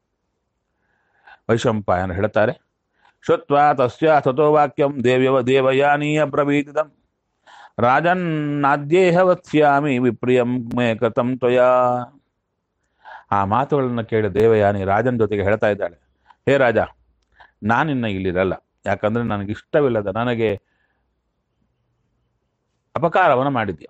ವೈಶಂಪಾಯನ ಹೇಳ್ತಾರೆ ಶ್ರುತ್ವ ತಸ್ಯ ತಥೋ ವಾಕ್ಯಂ ದೇವ್ಯವ ದೇವಯಾನೀಯ ಪ್ರವೀದಿದಂ ರಾಜನ್ನಾದ್ಯೇಹ ವತ್ಸ್ಯಾಮಿ ವಿಪ್ರಿಯಂ ಮೇ ಕೃತಂ ತ್ವಯಾ ಆ ಮಾತುಗಳನ್ನು ಕೇಳಿ ದೇವಯಾನಿ ರಾಜನ ಜೊತೆಗೆ ಹೇಳ್ತಾ ಇದ್ದಾಳೆ ಹೇ ರಾಜ ನಾನಿನ್ನ ಇಲ್ಲಿರಲ್ಲ ಯಾಕಂದ್ರೆ ನನಗೆ ಇಷ್ಟವಿಲ್ಲದ ನನಗೆ ಅಪಕಾರವನ್ನು ಮಾಡಿದ್ಯ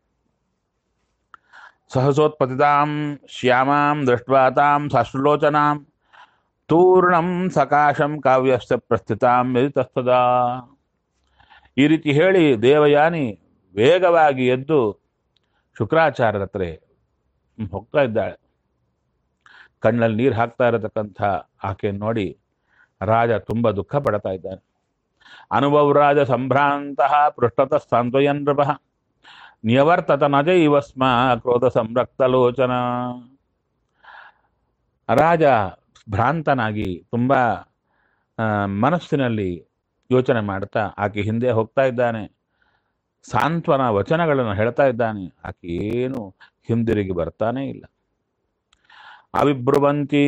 ಸಹಸೋತ್ಪತಿತಾಂ ಶ್ಯಾಮಾಂ ದೃಷ್ಟ್ವಾ ತಾಂ ಸಾಶ್ರುಲೋಚನಾಂ ತೂರ್ಣಂ ಸಕಾಶಂ ಕಾವ್ಯಸ್ಥ ಪ್ರಸ್ಥಿತಾಂ ಯದಿತಸ್ತದ ಈ ರೀತಿ ಹೇಳಿ ದೇವಯಾನಿ ವೇಗವಾಗಿ ಎದ್ದು ಶುಕ್ರಾಚಾರ್ಯರ ಹತ್ರ ಹ್ಮ್, ಹೋಗ್ತಾ ಇದ್ದಾಳೆ ಕಣ್ಣಲ್ಲಿ ನೀರು ಹಾಕ್ತಾ ಇರತಕ್ಕಂಥ ಆಕೆ ನೋಡಿ ರಾಜ ತುಂಬ ದುಃಖ ಪಡ್ತಾ ಇದ್ದಾನೆ ಅನುಭವ ರಾಜ ಸಂಭ್ರಾಂತ ಪೃಷ್ಠತ ಸಾಂತ್ವಯನ್ ನೃಪ ನ್ಯವರ್ತತ ನಜ ಇವ ಸ್ಮ ಕ್ರೋಧ ಸಂರಕ್ತ ಲೋಚನ ರಾಜ ಭ್ರಾಂತನಾಗಿ ತುಂಬ ಆ, ಮನಸ್ಸಿನಲ್ಲಿ ಯೋಚನೆ ಮಾಡ್ತಾ ಆಕೆ ಹಿಂದೆ ಹೋಗ್ತಾ ಇದ್ದಾನೆ ಸಾಂತ್ವನ ವಚನಗಳನ್ನು ಹೇಳ್ತಾ ಇದ್ದಾನೆ ಆಕೆ ಏನು ಹಿಂದಿರುಗಿ ಬರ್ತಾನೇ ಇಲ್ಲ ಅವಿಬ್ರುವಂತಿ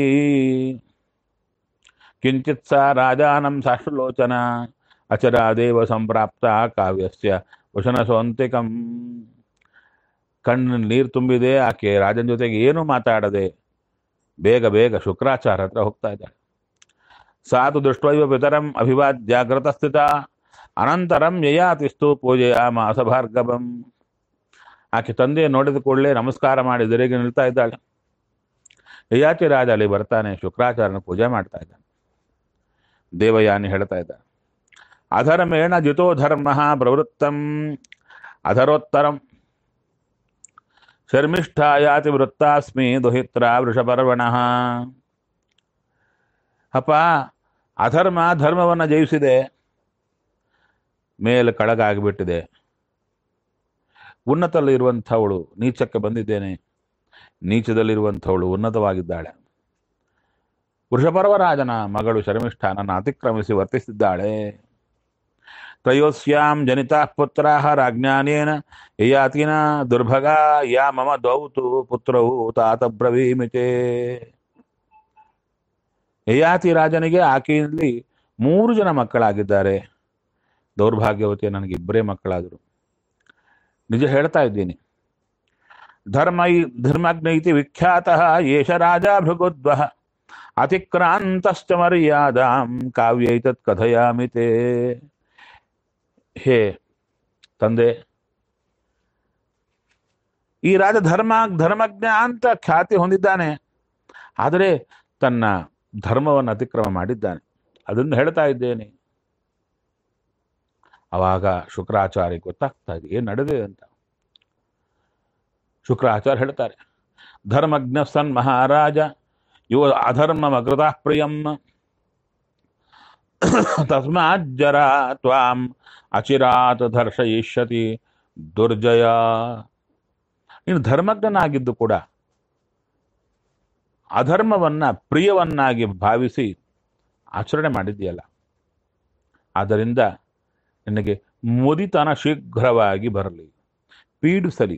ಕಿಂಚಿತ್ ಸ ರಾಜಾನಂ ಸಾಶ್ರುಲೋಚನ ಅಚರಾದೇವ ಸಂಪ್ರಾಪ್ತ ಕಾವ್ಯಸ್ಯ ವಚನ ಸೋಂತಿಕಂ ಕಣ್ಣು ನೀರು ತುಂಬಿದೆ ಆಕೆ ರಾಜನ ಜೊತೆಗೆ ಏನು ಮಾತಾಡದೆ ಬೇಗ ಬೇಗ ಶುಕ್ರಾಚಾರ ಹತ್ರ ಹೋಗ್ತಾ ಇದ್ದಾಳೆ ಸಾಧು ದೃಷ್ಟೈವ ಪಿತರಂ ಅಭಿವಾದ್ ಜಾಗೃತ ಸ್ಥಿತ ಅನಂತರಂ ಯಯಾತಿಸ್ತು ಪೂಜೆಯಾಮಾಸ ಭಾರ್ಗವಂ ಆಕೆ ತಂದೆ ನೋಡಿದ ಕೂಡಲೇ ನಮಸ್ಕಾರ ಮಾಡಿ ಎದುರಿಗೆ ನಿಲ್ತಾ ಇದ್ದಾಳೆ ಯಯಾತಿ ರಾಜ ಅಲ್ಲಿ ಬರ್ತಾನೆ ಶುಕ್ರಾಚಾರ್ಯನ ಪೂಜೆ ಮಾಡ್ತಾ ಇದ್ದಾನೆ ದೇವಯಾನಿ ಹೇಳ್ತಾ ಇದ್ದಾನೆ ಅಧರ್ಮೇಣ ಜಿತೋ ಧರ್ಮ ಪ್ರವೃತ್ತಂ ಅಧರೋತ್ತರಂ ಶರ್ಮಿಷ್ಠಾಯಾತಿ ವೃತ್ತಾಸ್ಮಿ ದುಹಿತ್ರ ವೃಷಪರ್ವಣಃ ಅಪ್ಪ ಅಧರ್ಮ ಧರ್ಮವನ್ನು ಜಯಿಸಿದೆ ಮೇಲೆ ಕಳಗಾಗಿಬಿಟ್ಟಿದೆ ಉನ್ನತದಲ್ಲಿರುವಂಥವಳು ನೀಚಕ್ಕೆ ಬಂದಿದ್ದೇನೆ ನೀಚದಲ್ಲಿರುವಂಥವಳು ಉನ್ನತವಾಗಿದ್ದಾಳೆ ವೃಷಪರ್ವರಾಜನ ಮಗಳು ಶರ್ಮಿಷ್ಠ ನನ್ನ ಅತಿಕ್ರಮಿಸಿ ವರ್ತಿಸಿದ್ದಾಳೆ ತ್ರಯೋಸ್ಯಾಂ ಜನಿತಾ ಪುತ್ರಾ ರಾಜ್ಞಾನೇನ ಯಯಾತಿನ ದುರ್ಭಗ ಯಾ ಮಮ ದೌತು ಪುತ್ರವು ತಾತ ಬ್ರವೀಮಿತೆ ಯಯಾತಿ ರಾಜನಿಗೆ ಆಕೆಯಲ್ಲಿ ಮೂರು ಜನ ಮಕ್ಕಳಾಗಿದ್ದಾರೆ ದೌರ್ಭಾಗ್ಯವತಿ ನನಗೆ ಇಬ್ಬರೇ ಮಕ್ಕಳಾದರು ನಿಜ ಹೇಳ್ತಾ ಇದ್ದೀನಿ ಧರ್ಮ ಧರ್ಮಜ್ಞ ಇತಿ ವಿಖ್ಯಾತ ಏಷ ರಾಜ ಭೃಗುದ್ವ ಅತಿಕ್ರಾಂತಶ್ಚ ಮರ್ಯಾದಾಂ ಕಾವ್ಯೈತತ್ ಕಥಯಾಮಿತೆ ಹೇ ತಂದೆ ಈ ರಾಜ ಧರ್ಮ ಧರ್ಮಜ್ಞ ಅಂತ ಖ್ಯಾತಿ ಹೊಂದಿದ್ದಾನೆ ಆದರೆ ತನ್ನ ಧರ್ಮವನ್ನು ಅತಿಕ್ರಮ ಮಾಡಿದ್ದಾನೆ ಅದನ್ನು ಹೇಳ್ತಾ ಇದ್ದೇನೆ ಅವಾಗ ಶುಕ್ರಾಚಾರ್ಯ ಗೊತ್ತಾಗ್ತಾ ಇದೆ ಏನು ನಡೆದಿದೆ ಅಂತ ಶುಕ್ರಾಚಾರ್ಯ ಹೇಳ್ತಾರೆ ಧರ್ಮಜ್ಞ ಸನ್ ಮಹಾರಾಜ ಇವ ಅಧರ್ಮಮ ಕೃತ ಪ್ರಿಯಂ ತಸ್ಮಾತ್ ಜರ ತ್ವಾಂ ಅಚಿರಾತ್ ದರ್ಶಯಿಷ್ಯತಿ ದುರ್ಜಯ ನೀನು ಧರ್ಮಜ್ಞನಾಗಿದ್ದು ಕೂಡ ಅಧರ್ಮವನ್ನ ಪ್ರಿಯವನ್ನಾಗಿ ಭಾವಿಸಿ ಆಚರಣೆ ಮಾಡಿದ್ದೀಯಲ್ಲ ಆದ್ದರಿಂದ ನಿನಗೆ ಮುದಿತನ ಶೀಘ್ರವಾಗಿ ಬರಲಿ ಪೀಡಿಸಲಿ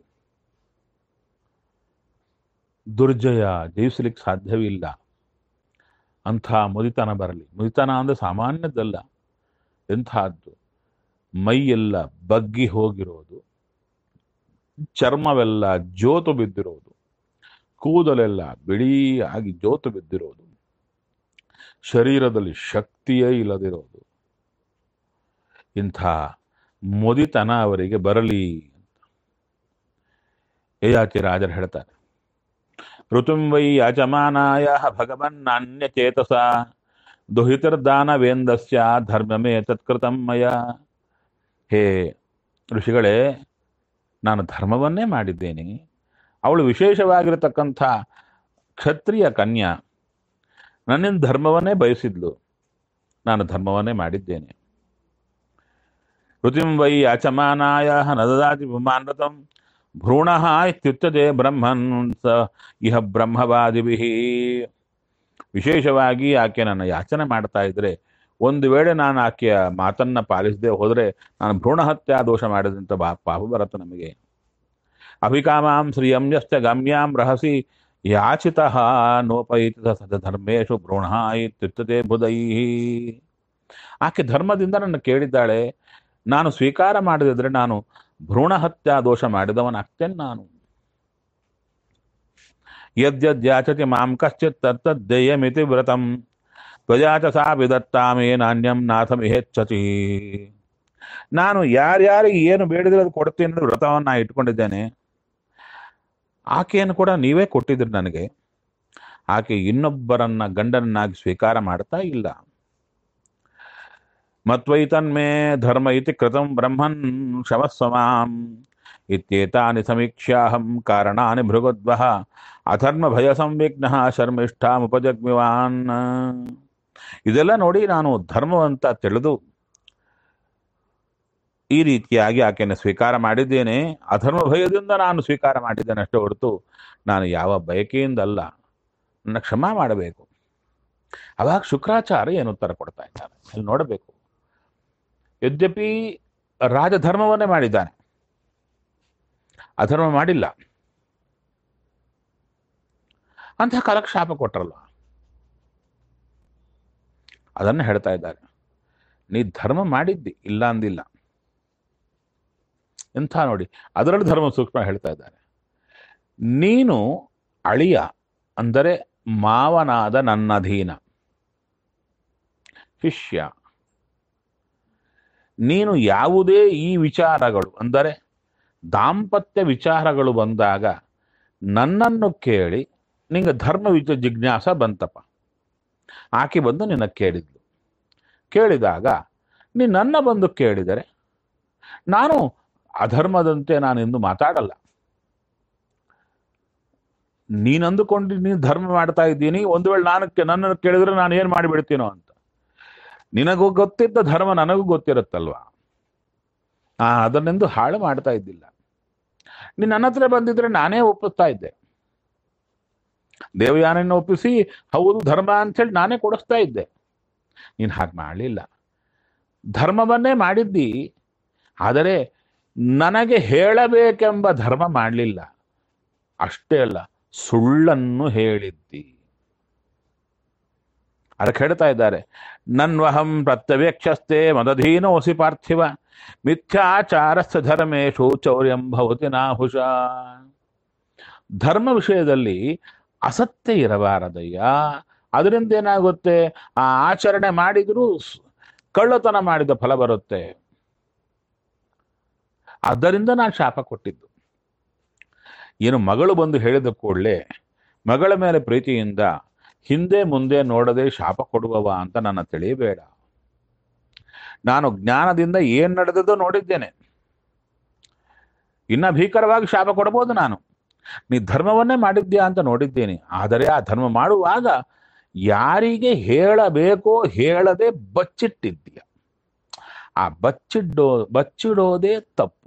ದುರ್ಜಯ ಜಯಿಸಲಿಕ್ಕೆ ಸಾಧ್ಯವಿಲ್ಲ ಅಂಥ ಮುದಿತನ ಬರಲಿ ಮುದಿತನ ಅಂದರೆ ಸಾಮಾನ್ಯದ್ದಲ್ಲ ಎಂಥದ್ದು ಮೈಯೆಲ್ಲ ಬಗ್ಗಿ ಹೋಗಿರೋದು ಚರ್ಮವೆಲ್ಲ ಜೋತು ಬಿದ್ದಿರೋದು ಕೂದಲೆಲ್ಲ ಬಿಳಿಯಾಗಿ ಜೋತು ಬಿದ್ದಿರೋದು ಶರೀರದಲ್ಲಿ ಶಕ್ತಿಯೇ ಇಲ್ಲದಿರೋದು ಇಂಥ ಮುದಿತನ ಅವರಿಗೆ ಬರಲಿ ಯಯಾತಿ ರಾಜರು ಹೇಳ್ತಾರೆ ಋತುಂ ವೈ ಯಾಜಮಾನಾಯ ಭಗವನ್ ನಾಣ್ಯ ಚೇತಸ ದುಹಿತರ್ದಾನವೇಂದಸ್ಯ ಧರ್ಮಮೇ ತತ್ಕೃತಂ ಮಯ ಹೇ ಋಷಿಗಳೇ ನಾನು ಧರ್ಮವನ್ನೇ ಮಾಡಿದ್ದೇನೆ ಅವಳು ವಿಶೇಷವಾಗಿರತಕ್ಕಂಥ ಕ್ಷತ್ರಿಯ ಕನ್ಯಾ ನನ್ನಿಂದ ಧರ್ಮವನ್ನೇ ಬಯಸಿದ್ಲು ನಾನು ಧರ್ಮವನ್ನೇ ಮಾಡಿದ್ದೇನೆ ಋತಿಂ ವೈ ಯಾಚಮಾನಾಯ ನದಾತಿ ವಿಮಾನರಥಂ ಭ್ರೂಣ ಇತ್ಯುಚ್ಯತೆ ಬ್ರಹ್ಮನ್ ಸ ಇಹ ಬ್ರಹ್ಮವಾದಿಭಿ ವಿಶೇಷವಾಗಿ ಆಕೆ ನನ್ನ ಯಾಚನೆ ಮಾಡ್ತಾ ಇದ್ರೆ ಒಂದು ವೇಳೆ ನಾನು ಆಕೆಯ ಮಾತನ್ನ ಪಾಲಿಸದೆ ಹೋದರೆ ನಾನು ಭ್ರೂಣ ಹತ್ಯಾ ದೋಷ ಮಾಡಿದಂಥ ಬಾ ಪಾಪ ಬರುತ್ತೆ ನಮಗೆ ಅಭಿಕಾಮಾಂ ಶ್ರಿಯಂ ಯಶ್ಚ ಗಮ್ಯಾಂ ರಹಸಿ ಯಾಚಿತ ನೋಪಯಿತ ಸದಧರ್ಮೇಶು ಭ್ರೂಣ ಇತ್ಯುಚ್ಯತೆ ಬುಧೈ ಆಕೆ ಧರ್ಮದಿಂದ ನನ್ನ ಕೇಳಿದ್ದಾಳೆ ನಾನು ಸ್ವೀಕಾರ ಮಾಡದಿದ್ರೆ ನಾನು ಭ್ರೂಣ ಹತ್ಯಾ ದೋಷ ಮಾಡಿದವನಾಗ್ತೇನೆ ನಾನು ಯದ್ಯದ್ಯಾಚತಿ ಮಾಂ ಕಶ್ಚಿತ್ ತತ್ತದ್ದೇಯಮಿತಿ ವ್ರತಂ ತ್ವಜಾ ಚ ಸಾ ವಿದತ್ತಾಮೇ ನಾಣ್ಯಂ ನಾಥಮಿಹೆಚ್ಚತಿ ನಾನು ಯಾರ್ಯಾರಿಗೆ ಏನು ಬೇಡಿದ್ರೆ ಅದು ಕೊಡ್ತೀನಿ ಅನ್ನೋ ವ್ರತವನ್ನು ನಾ ಇಟ್ಕೊಂಡಿದ್ದೇನೆ ಆಕೆಯನ್ನು ಕೂಡ ನೀವೇ ಕೊಟ್ಟಿದ್ರಿ ನನಗೆ ಆಕೆ ಇನ್ನೊಬ್ಬರನ್ನ ಗಂಡನನ್ನಾಗಿ ಸ್ವೀಕಾರ ಮಾಡ್ತಾ ಇಲ್ಲ ಮತ್ವೈತನ್ಮೇ ಧರ್ಮ ಇತಿ ಕೃತಂ ಬ್ರಹ್ಮನ್ ಕ್ಷಮಸ್ವ ಮಾಂ ಇತ್ಯೇತಾನಿ ಸಮೀಕ್ಷ್ಯಾಹಂ ಕಾರಣಾನಿ ಭೃಗುದ್ವಹ ಅಧರ್ಮ ಭಯ ಸಂವಿಘ್ನ ಶರ್ಮಿಷ್ಠಾಮುಪಜಗ್ಮಿವಾನ್ ಇದೆಲ್ಲ ನೋಡಿ ನಾನು ಧರ್ಮವಂತ ತಿಳಿದು ಈ ರೀತಿಯಾಗಿ ಆಕೆಯನ್ನು ಸ್ವೀಕಾರ ಮಾಡಿದ್ದೇನೆ ಅಧರ್ಮ ಭಯದಿಂದ ನಾನು ಸ್ವೀಕಾರ ಮಾಡಿದ್ದೇನೆ ಅಷ್ಟೇ ಹೊರತು ನಾನು ಯಾವ ಬಯಕೆಯಿಂದಲ್ಲ ನನ್ನ ಕ್ಷಮಾ ಮಾಡಬೇಕು ಅವಾಗ ಶುಕ್ರಾಚಾರ್ಯ ಏನು ಉತ್ತರ ಕೊಡ್ತಾ ಇದ್ದಾರೆ ಅಲ್ಲಿ ನೋಡಬೇಕು ಯದ್ಯಪಿ ರಾಜಧರ್ಮವನ್ನೇ ಮಾಡಿದ್ದಾನೆ ಅಧರ್ಮ ಮಾಡಿಲ್ಲ ಅಂತಹ ಕಾಲಕ್ಕೆ ಶಾಪ ಕೊಟ್ರಲ್ಲ ಅದನ್ನು ಹೇಳ್ತಾ ಇದ್ದಾರೆ ನೀ ಧರ್ಮ ಮಾಡಿದ್ದಿ ಇಲ್ಲ ಅಂದಿಲ್ಲ ಎಂಥ ನೋಡಿ ಅದರಲ್ಲಿ ಧರ್ಮ ಸೂಕ್ಷ್ಮ ಹೇಳ್ತಾ ಇದ್ದಾರೆ ನೀನು ಅಳಿಯ ಅಂದರೆ ಮಾವನಾದ ನನ್ನ ಅಧೀನ ಶಿಷ್ಯ ನೀನು ಯಾವುದೇ ಈ ವಿಚಾರಗಳು ಅಂದರೆ ದಾಂಪತ್ಯ ವಿಚಾರಗಳು ಬಂದಾಗ ನನ್ನನ್ನು ಕೇಳಿ ನಿಂಗೆ ಧರ್ಮ ವಿಚ ಜಿಜ್ಞಾಸ ಬಂತಪ್ಪ ಆಕೆ ಬಂದು ನಿನ್ನ ಕೇಳಿದ್ಲು ಕೇಳಿದಾಗ ನೀ ನನ್ನ ಬಂದು ಕೇಳಿದರೆ ನಾನು ಅಧರ್ಮದಂತೆ ನಾನು ಎಂದು ಮಾತಾಡಲ್ಲ ನೀನು ಅಂದುಕೊಂಡು ನೀನು ಧರ್ಮ ಮಾಡ್ತಾ ಇದ್ದೀನಿ ಒಂದು ವೇಳೆ ನಾನು ಕೆ- ನನ್ನನ್ನು ಕೇಳಿದ್ರೆ ನಾನು ಏನು ಮಾಡಿಬಿಡ್ತೀನೋ ಅಂತ ನಿನಗೂ ಗೊತ್ತಿದ್ದ ಧರ್ಮ ನನಗೂ ಗೊತ್ತಿರುತ್ತಲ್ವಾ ಆ ಅದನ್ನೆಂದು ಹಾಳು ಮಾಡ್ತಾ ಇದ್ದಿಲ್ಲ ನೀನು ನನ್ನ ಹತ್ರ ಬಂದಿದ್ರೆ ನಾನೇ ಒಪ್ಪಿಸ್ತಾ ಇದ್ದೆ ದೇವಯಾನನ್ನು ಒಪ್ಪಿಸಿ ಹೌದು ಧರ್ಮ ಅಂಥೇಳಿ ನಾನೇ ಕೊಡಿಸ್ತಾ ಇದ್ದೆ ನೀನು ಹಾಗೆ ಮಾಡಲಿಲ್ಲ ಧರ್ಮವನ್ನೇ ಮಾಡಿದ್ದಿ ಆದರೆ ನನಗೆ ಹೇಳಬೇಕೆಂಬ ಧರ್ಮ ಮಾಡಲಿಲ್ಲ ಅಷ್ಟೇ ಅಲ್ಲ ಸುಳ್ಳನ್ನು ಹೇಳಿದ್ದಿ ಅದಕ್ಕೆ ಹೇಳ್ತಾ ಇದ್ದಾರೆ ನನ್ವಹಂ ಪ್ರತ್ಯವೇಕ್ಷಸ್ತೆ ಮದಧೀನೋಸಿ ಪಾರ್ಥಿವ ಮಿಥ್ಯಾಚಾರಸ್ಥ ಧರ್ಮೇಶು ಚೌರ್ಯಂ ಭವತಿ ನಾಹುಷ ಧರ್ಮ ವಿಷಯದಲ್ಲಿ ಅಸತ್ಯ ಇರಬಾರದಯ್ಯ ಅದರಿಂದ ಏನಾಗುತ್ತೆ ಆ ಆಚರಣೆ ಮಾಡಿದರೂ ಸ್- ಕಳ್ಳತನ ಮಾಡಿದ ಫಲ ಬರುತ್ತೆ ಆದ್ದರಿಂದ ನಾನು ಶಾಪ ಕೊಟ್ಟಿದ್ದು ಏನು ಮಗಳು ಬಂದು ಹೇಳಿದ ಕೂಡಲೇ ಮಗಳ ಮೇಲೆ ಪ್ರೀತಿಯಿಂದ ಹಿಂದೆ ಮುಂದೆ ನೋಡದೆ ಶಾಪ ಕೊಡುವವ ಅಂತ ನನ್ನ ತಿಳಿಯಬೇಡ ನಾನು ಜ್ಞಾನದಿಂದ ಏನ್ ನಡೆದದೋ ನೋಡಿದ್ದೇನೆ ಇನ್ನ ಭೀಕರವಾಗಿ ಶಾಪ ಕೊಡಬಹುದು ನಾನು ನೀ ಧರ್ಮವನ್ನೇ ಮಾಡಿದ್ಯಾ ಅಂತ ನೋಡಿದ್ದೇನೆ ಆದರೆ ಆ ಧರ್ಮ ಮಾಡುವಾಗ ಯಾರಿಗೆ ಹೇಳಬೇಕೋ ಹೇಳದೆ ಬಚ್ಚಿಟ್ಟಿದ್ದೀಯ ಆ ಬಚ್ಚಿಡೋ ಬಚ್ಚಿಡೋದೇ ತಪ್ಪು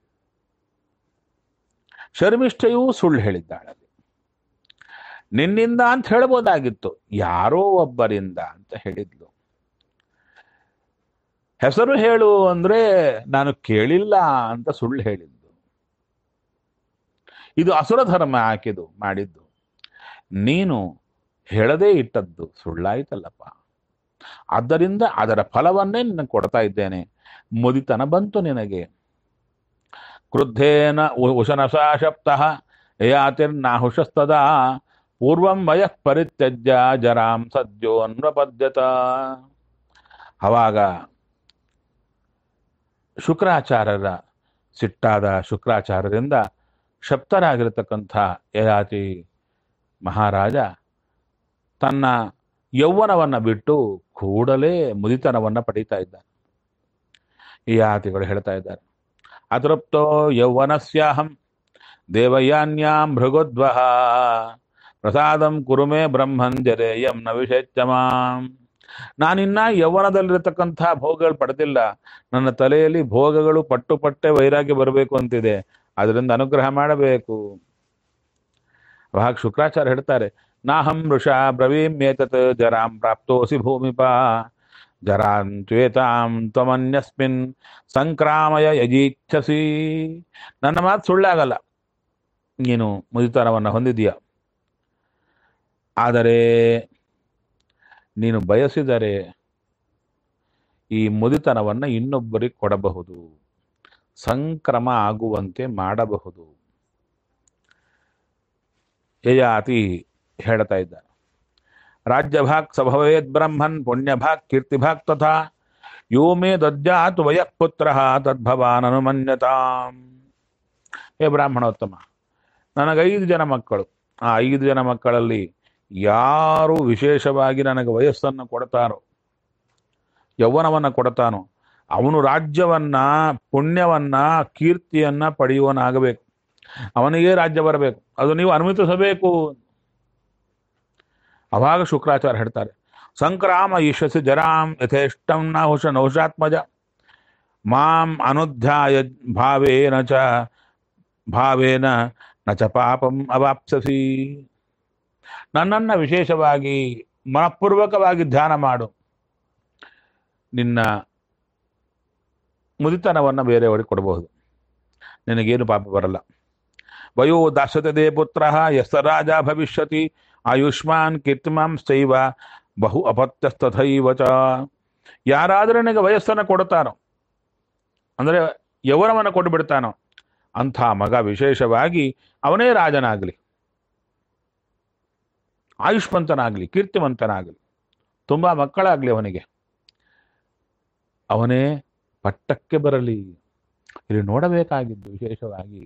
ಶರ್ಮಿಷ್ಠೆಯೂ ಸುಳ್ಳು ಹೇಳಿದ್ದಾಳೆ ನಿನ್ನಿಂದ ಅಂತ ಹೇಳ್ಬೋದಾಗಿತ್ತು ಯಾರೋ ಒಬ್ಬರಿಂದ ಅಂತ ಹೇಳಿದ್ಲು ಹೆಸರು ಹೇಳು ಅಂದ್ರೆ ನಾನು ಕೇಳಿಲ್ಲ ಅಂತ ಸುಳ್ಳು ಹೇಳಿದ್ದು ಇದು ಅಸುರ ಧರ್ಮ ಹಾಕಿದು ಮಾಡಿದ್ದು ನೀನು ಹೇಳದೇ ಇಟ್ಟದ್ದು ಸುಳ್ಳಾಯ್ತಲ್ಲಪ್ಪ ಆದ್ದರಿಂದ ಅದರ ಫಲವನ್ನೇ ನಿನಗೆ ಕೊಡ್ತಾ ಇದ್ದೇನೆ ಮುದಿತನ ಬಂತು ನಿನಗೆ ಕ್ರುದ್ಧೇನ ಉ- ಉಶನಸಾ ಶಪ್ತಃ ಯಾತಿರ್ನಾಹುಷಸ್ತದಾ ಪೂರ್ವಂ ವಯಃ ಪರಿತ್ಯಜ್ಯ ಜರಾಂ ಸದ್ಯೋ ಅನ್ವಪದ್ಯತ ಅವಾಗ ಶುಕ್ರಾಚಾರ್ಯರ ಸಿಟ್ಟಾದ ಶುಕ್ರಾಚಾರ್ಯರಿಂದ ಶಪ್ತರಾಗಿರತಕ್ಕಂಥ ಯಯಾತಿ ಮಹಾರಾಜ ತನ್ನ ಯೌವನವನ್ನ ಬಿಟ್ಟು ಕೂಡಲೇ ಮುದಿತನವನ್ನ ಪಡೀತಾ ಇದ್ದಾನೆ ಈ ಯಾತಿಗಳು ಹೇಳ್ತಾ ಇದ್ದಾರೆ ಅತೃಪ್ತೋ ಯೌವನಸ್ಯಾಹಂ ದೇವಯಾನ್ಯಾಂ ಭೃಗುದ್ವಹ ಪ್ರಸಾದಂ ಕುರುಮೇ ಬ್ರಹ್ಮನ್ ಜರೇಯಂ ನ ವಿಷೇಚ್ಯ ಮಾಂ ನಾನಿನ್ನ ಯೌವನದಲ್ಲಿರತಕ್ಕಂಥ ಭೋಗಗಳು ಪಡೆದಿಲ್ಲ ನನ್ನ ತಲೆಯಲ್ಲಿ ಭೋಗಗಳು ಪಟ್ಟು ಪಟ್ಟೆ ವೈರಾಗ್ಯ ಬರಬೇಕು ಅಂತಿದೆ ಅದರಿಂದ ಅನುಗ್ರಹ ಮಾಡಬೇಕು ಅವಾಗ ಶುಕ್ರಾಚಾರ್ಯ ಹೇಳ್ತಾರೆ ನಾಹಂ ವೃಷಾ ಬ್ರವೀಮ್ಯೇತತ್ ಜರಾಂ ಪ್ರಾಪ್ತೋಸಿ ಭೂಮಿಪ ಜರಾಂ ತ್ವೇತಾಂ ತ್ವಮನ್ಯಸ್ಮಿನ್ ಸಂಕ್ರಾಮಯ ಯಜೀಚ್ಛಸಿ ನನ್ನ ಮಾತು ಸುಳ್ಳಾಗಲ್ಲ ನೀನು ಮುದಿತನವನ್ನು ಹೊಂದಿದೀಯ ಆದರೆ ನೀನು ಬಯಸಿದರೆ ಈ ಮುದಿತನವನ್ನು ಇನ್ನೊಬ್ಬರಿಗೆ ಕೊಡಬಹುದು ಸಂಕ್ರಮ ಆಗುವಂತೆ ಮಾಡಬಹುದು ಯಯಾತಿ ಹೇಳ್ತಾ ಇದ್ದಾರೆ ರಾಜ್ಯಭಾಗ್ ಸಭವೇದ್ ಬ್ರಹ್ಮನ್ ಪುಣ್ಯಭಾಗ್ ಕೀರ್ತಿಭಾಗ್ ತಥಾ ಯೋ ಮೇ ದದ್ಯಾತ್ ವಯಃ ಪುತ್ರ ತದ್ಭವಾನ್ ಅನುಮನ್ಯತಾಂ ಹೇ ಬ್ರಾಹ್ಮಣೋತ್ತಮ ನನಗೈದು ಜನ ಮಕ್ಕಳು ಆ ಐದು ಜನ ಮಕ್ಕಳಲ್ಲಿ ಯಾರು ವಿಶೇಷವಾಗಿ ನನಗೆ ವಯಸ್ಸನ್ನು ಕೊಡ್ತಾರೋ ಯೌವನವನ್ನು ಕೊಡ್ತಾನೋ ಅವನು ರಾಜ್ಯವನ್ನ ಪುಣ್ಯವನ್ನ ಕೀರ್ತಿಯನ್ನ ಪಡೆಯುವನಾಗಬೇಕು ಅವನಿಗೆ ರಾಜ್ಯ ಬರಬೇಕು ಅದು ನೀವು ಅನುಮತಿಸಬೇಕು ಅವಾಗ ಶುಕ್ರಾಚಾರ್ಯ ಹೇಳ್ತಾರೆ ಸಂಕ್ರಾಮ ಈಶಸಿ ಜರಾಂ ಯಥೇಷ್ಟಂ ನ ಹುಷ ನೌಷಾತ್ಮಜ ಮಾಂ ಅನುಧ್ಯಾಯ ಭಾವೇನ ಚ ಭಾವೇನ ನ ಚ ಪಾಪಂ ಅವಾಪ್ಸಸಿ ನನ್ನನ್ನು ವಿಶೇಷವಾಗಿ ಮನಪೂರ್ವಕವಾಗಿ ಧ್ಯಾನ ಮಾಡು ನಿನ್ನ ಮುದಿತನವನ್ನು ಬೇರೆಯವರಿಗೆ ಕೊಡಬಹುದು ನಿನಗೇನು ಪಾಪ ಬರಲ್ಲ ವಯೋ ದಾಸತೆ ಪುತ್ರ ಯಸ್ತ ರಾಜ ಭವಿಷ್ಯತಿ ಆಯುಷ್ಮಾನ್ ಕೀರ್ತಿಮಾಂ ಸ್ಥೈವ ಬಹು ಅಪತ್ಯಸ್ತಥೈವ ಚ ಯಾರಾದರೂ ನನಗೆ ವಯಸ್ಸನ್ನು ಕೊಡುತ್ತಾನೋ ಅಂದರೆ ಯೌವನವನ್ನು ಕೊಟ್ಟು ಬಿಡ್ತಾನೋ ಅಂಥ ಮಗ ವಿಶೇಷವಾಗಿ ಅವನೇ ರಾಜನಾಗಲಿ ಆಯುಷ್ಮಂತನಾಗಲಿ ಕೀರ್ತಿವಂತನಾಗಲಿ ತುಂಬ ಮಕ್ಕಳಾಗಲಿ ಅವನಿಗೆ ಅವನೇ ಪಟ್ಟಕ್ಕೆ ಬರಲಿ ಇಲ್ಲಿ ನೋಡಬೇಕಾಗಿದ್ದು ವಿಶೇಷವಾಗಿ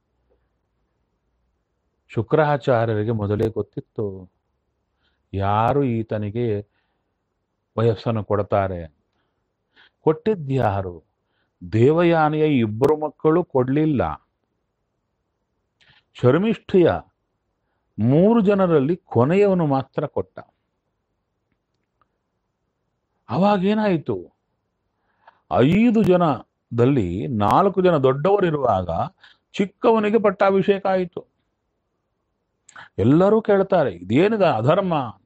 ಶುಕ್ರಾಚಾರ್ಯರಿಗೆ ಮೊದಲೇ ಗೊತ್ತಿತ್ತು ಯಾರು ಈತನಿಗೆ ವಯಸ್ಸನ್ನು ಕೊಡ್ತಾರೆ ಕೊಟ್ಟಿದ್ಯಾರು ದೇವಯಾನಿಯ ಇಬ್ಬರು ಮಕ್ಕಳು ಕೊಡಲಿಲ್ಲ ಶರ್ಮಿಷ್ಠಿಯ ಮೂರು ಜನರಲ್ಲಿ ಕೊನೆಯವನು ಮಾತ್ರ ಕೊಟ್ಟ ಅವಾಗೇನಾಯಿತು ಐದು ಜನದಲ್ಲಿ ನಾಲ್ಕು ಜನ ದೊಡ್ಡವರಿರುವಾಗ ಚಿಕ್ಕವನಿಗೆ ಪಟ್ಟಾಭಿಷೇಕ ಆಯಿತು ಎಲ್ಲರೂ ಕೇಳ್ತಾರೆ ಇದೇನಿದೆ ಅಧರ್ಮ ಅಂತ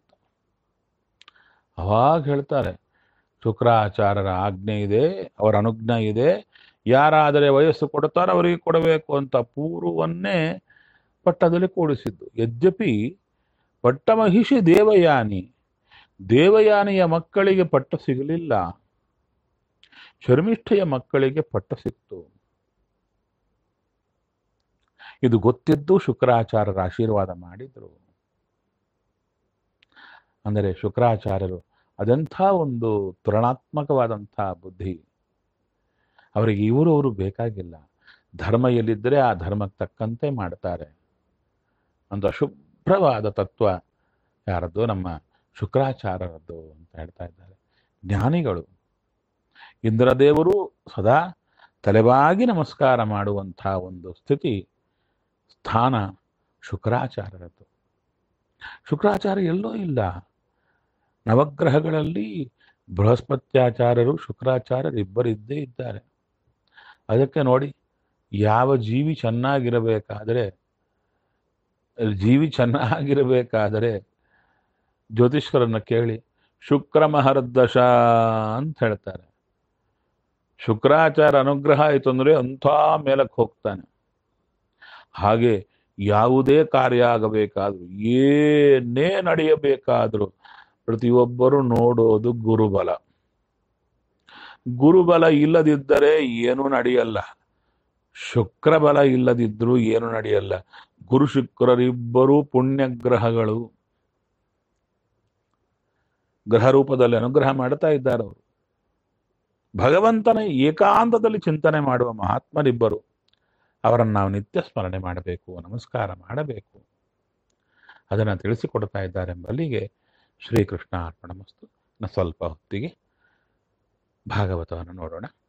ಅವಾಗ ಹೇಳ್ತಾರೆ ಶುಕ್ರಾಚಾರ್ಯರ ಆಜ್ಞೆ ಇದೆ ಅವರ ಅನುಜ್ಞೆ ಇದೆ ಯಾರಾದರೆ ವಯಸ್ಸು ಕೊಡ್ತಾರೋ ಅವರಿಗೆ ಕೊಡಬೇಕು ಅಂತ ಪೂರ್ವವನ್ನೇ ಪಟ್ಟದಲ್ಲಿ ಕೂಡಿಸಿದ್ದು ಯದ್ಯಪಿ ಪಟ್ಟಮಹಿಷಿ ದೇವಯಾನಿ ದೇವಯಾನಿಯ ಮಕ್ಕಳಿಗೆ ಪಟ್ಟ ಸಿಗಲಿಲ್ಲ ಶರ್ಮಿಷ್ಠೆಯ ಮಕ್ಕಳಿಗೆ ಪಟ್ಟ ಸಿಕ್ತು ಇದು ಗೊತ್ತಿದ್ದು ಶುಕ್ರಾಚಾರ್ಯರ ಆಶೀರ್ವಾದ ಮಾಡಿದರು ಅಂದರೆ ಶುಕ್ರಾಚಾರ್ಯರು ಅದೆಂಥ ಒಂದು ತುಲನಾತ್ಮಕವಾದಂಥ ಬುದ್ಧಿ ಅವರಿಗೆ ಇವರು ಅವರು ಬೇಕಾಗಿಲ್ಲ ಧರ್ಮ ಎಲ್ಲಿದ್ದರೆ ಆ ಧರ್ಮಕ್ಕೆ ತಕ್ಕಂತೆ ಮಾಡ್ತಾರೆ ಒಂದು ಶುಭ್ರವಾದ ತತ್ವ ಯಾರದ್ದು ನಮ್ಮ ಶುಕ್ರಾಚಾರ್ಯರದ್ದು ಅಂತ ಹೇಳ್ತಾ ಇದ್ದಾರೆ ಜ್ಞಾನಿಗಳು ಇಂದ್ರದೇವರು ಸದಾ ತಲೆಬಾಗಿ ನಮಸ್ಕಾರ ಮಾಡುವಂಥ ಒಂದು ಸ್ಥಿತಿ ಸ್ಥಾನ ಶುಕ್ರಾಚಾರ್ಯರದ್ದು ಶುಕ್ರಾಚಾರ್ಯ ಎಲ್ಲೋ ಇಲ್ಲ ನವಗ್ರಹಗಳಲ್ಲಿ ಬೃಹಸ್ಪತ್ಯಾಚಾರ್ಯರು ಶುಕ್ರಾಚಾರ್ಯರು ಇಬ್ಬರಿದ್ದೇ ಇದ್ದಾರೆ ಅದಕ್ಕೆ ನೋಡಿ ಯಾವ ಜೀವಿ ಚೆನ್ನಾಗಿರಬೇಕಾದರೆ ಜೀವಿ ಚೆನ್ನಾಗಿರಬೇಕಾದರೆ ಜ್ಯೋತಿಷ್ಕರನ್ನ ಕೇಳಿ ಶುಕ್ರ ಮಹರ್ದಶ ಅಂತ ಹೇಳ್ತಾರೆ ಶುಕ್ರಾಚಾರ ಅನುಗ್ರಹ ಆಯಿತು ಅಂದರೆ ಅಂಥ ಮೇಲಕ್ಕೆ ಹೋಗ್ತಾನೆ ಹಾಗೆ ಯಾವುದೇ ಕಾರ್ಯ ಆಗಬೇಕಾದ್ರೂ ಏನೇ ನಡೆಯಬೇಕಾದ್ರೂ ಪ್ರತಿಯೊಬ್ಬರು ನೋಡೋದು ಗುರುಬಲ ಗುರುಬಲ ಇಲ್ಲದಿದ್ದರೆ ಏನೂ ನಡೆಯಲ್ಲ ಶುಕ್ರ ಬಲ ಇಲ್ಲದಿದ್ರೂ ಏನು ನಡೆಯಲ್ಲ ಗುರು ಶುಕ್ರರಿಬ್ಬರೂ ಪುಣ್ಯಗ್ರಹಗಳು ಗ್ರಹ ರೂಪದಲ್ಲಿ ಅನುಗ್ರಹ ಮಾಡ್ತಾ ಇದ್ದಾರೆ ಅವರು ಭಗವಂತನ ಏಕಾಂತದಲ್ಲಿ ಚಿಂತನೆ ಮಾಡುವ ಮಹಾತ್ಮರಿಬ್ಬರು ಅವರನ್ನು ನಾವು ನಿತ್ಯ ಸ್ಮರಣೆ ಮಾಡಬೇಕು ನಮಸ್ಕಾರ ಮಾಡಬೇಕು ಅದನ್ನು ತಿಳಿಸಿಕೊಡ್ತಾ ಇದ್ದಾರೆ ಎಂಬಲ್ಲಿಗೆ ಶ್ರೀಕೃಷ್ಣ ಅರ್ಪಣ ಮಸ್ತು ಇನ್ನು ಸ್ವಲ್ಪ ಹೊತ್ತಿಗೆ ಭಾಗವತವನ್ನು ನೋಡೋಣ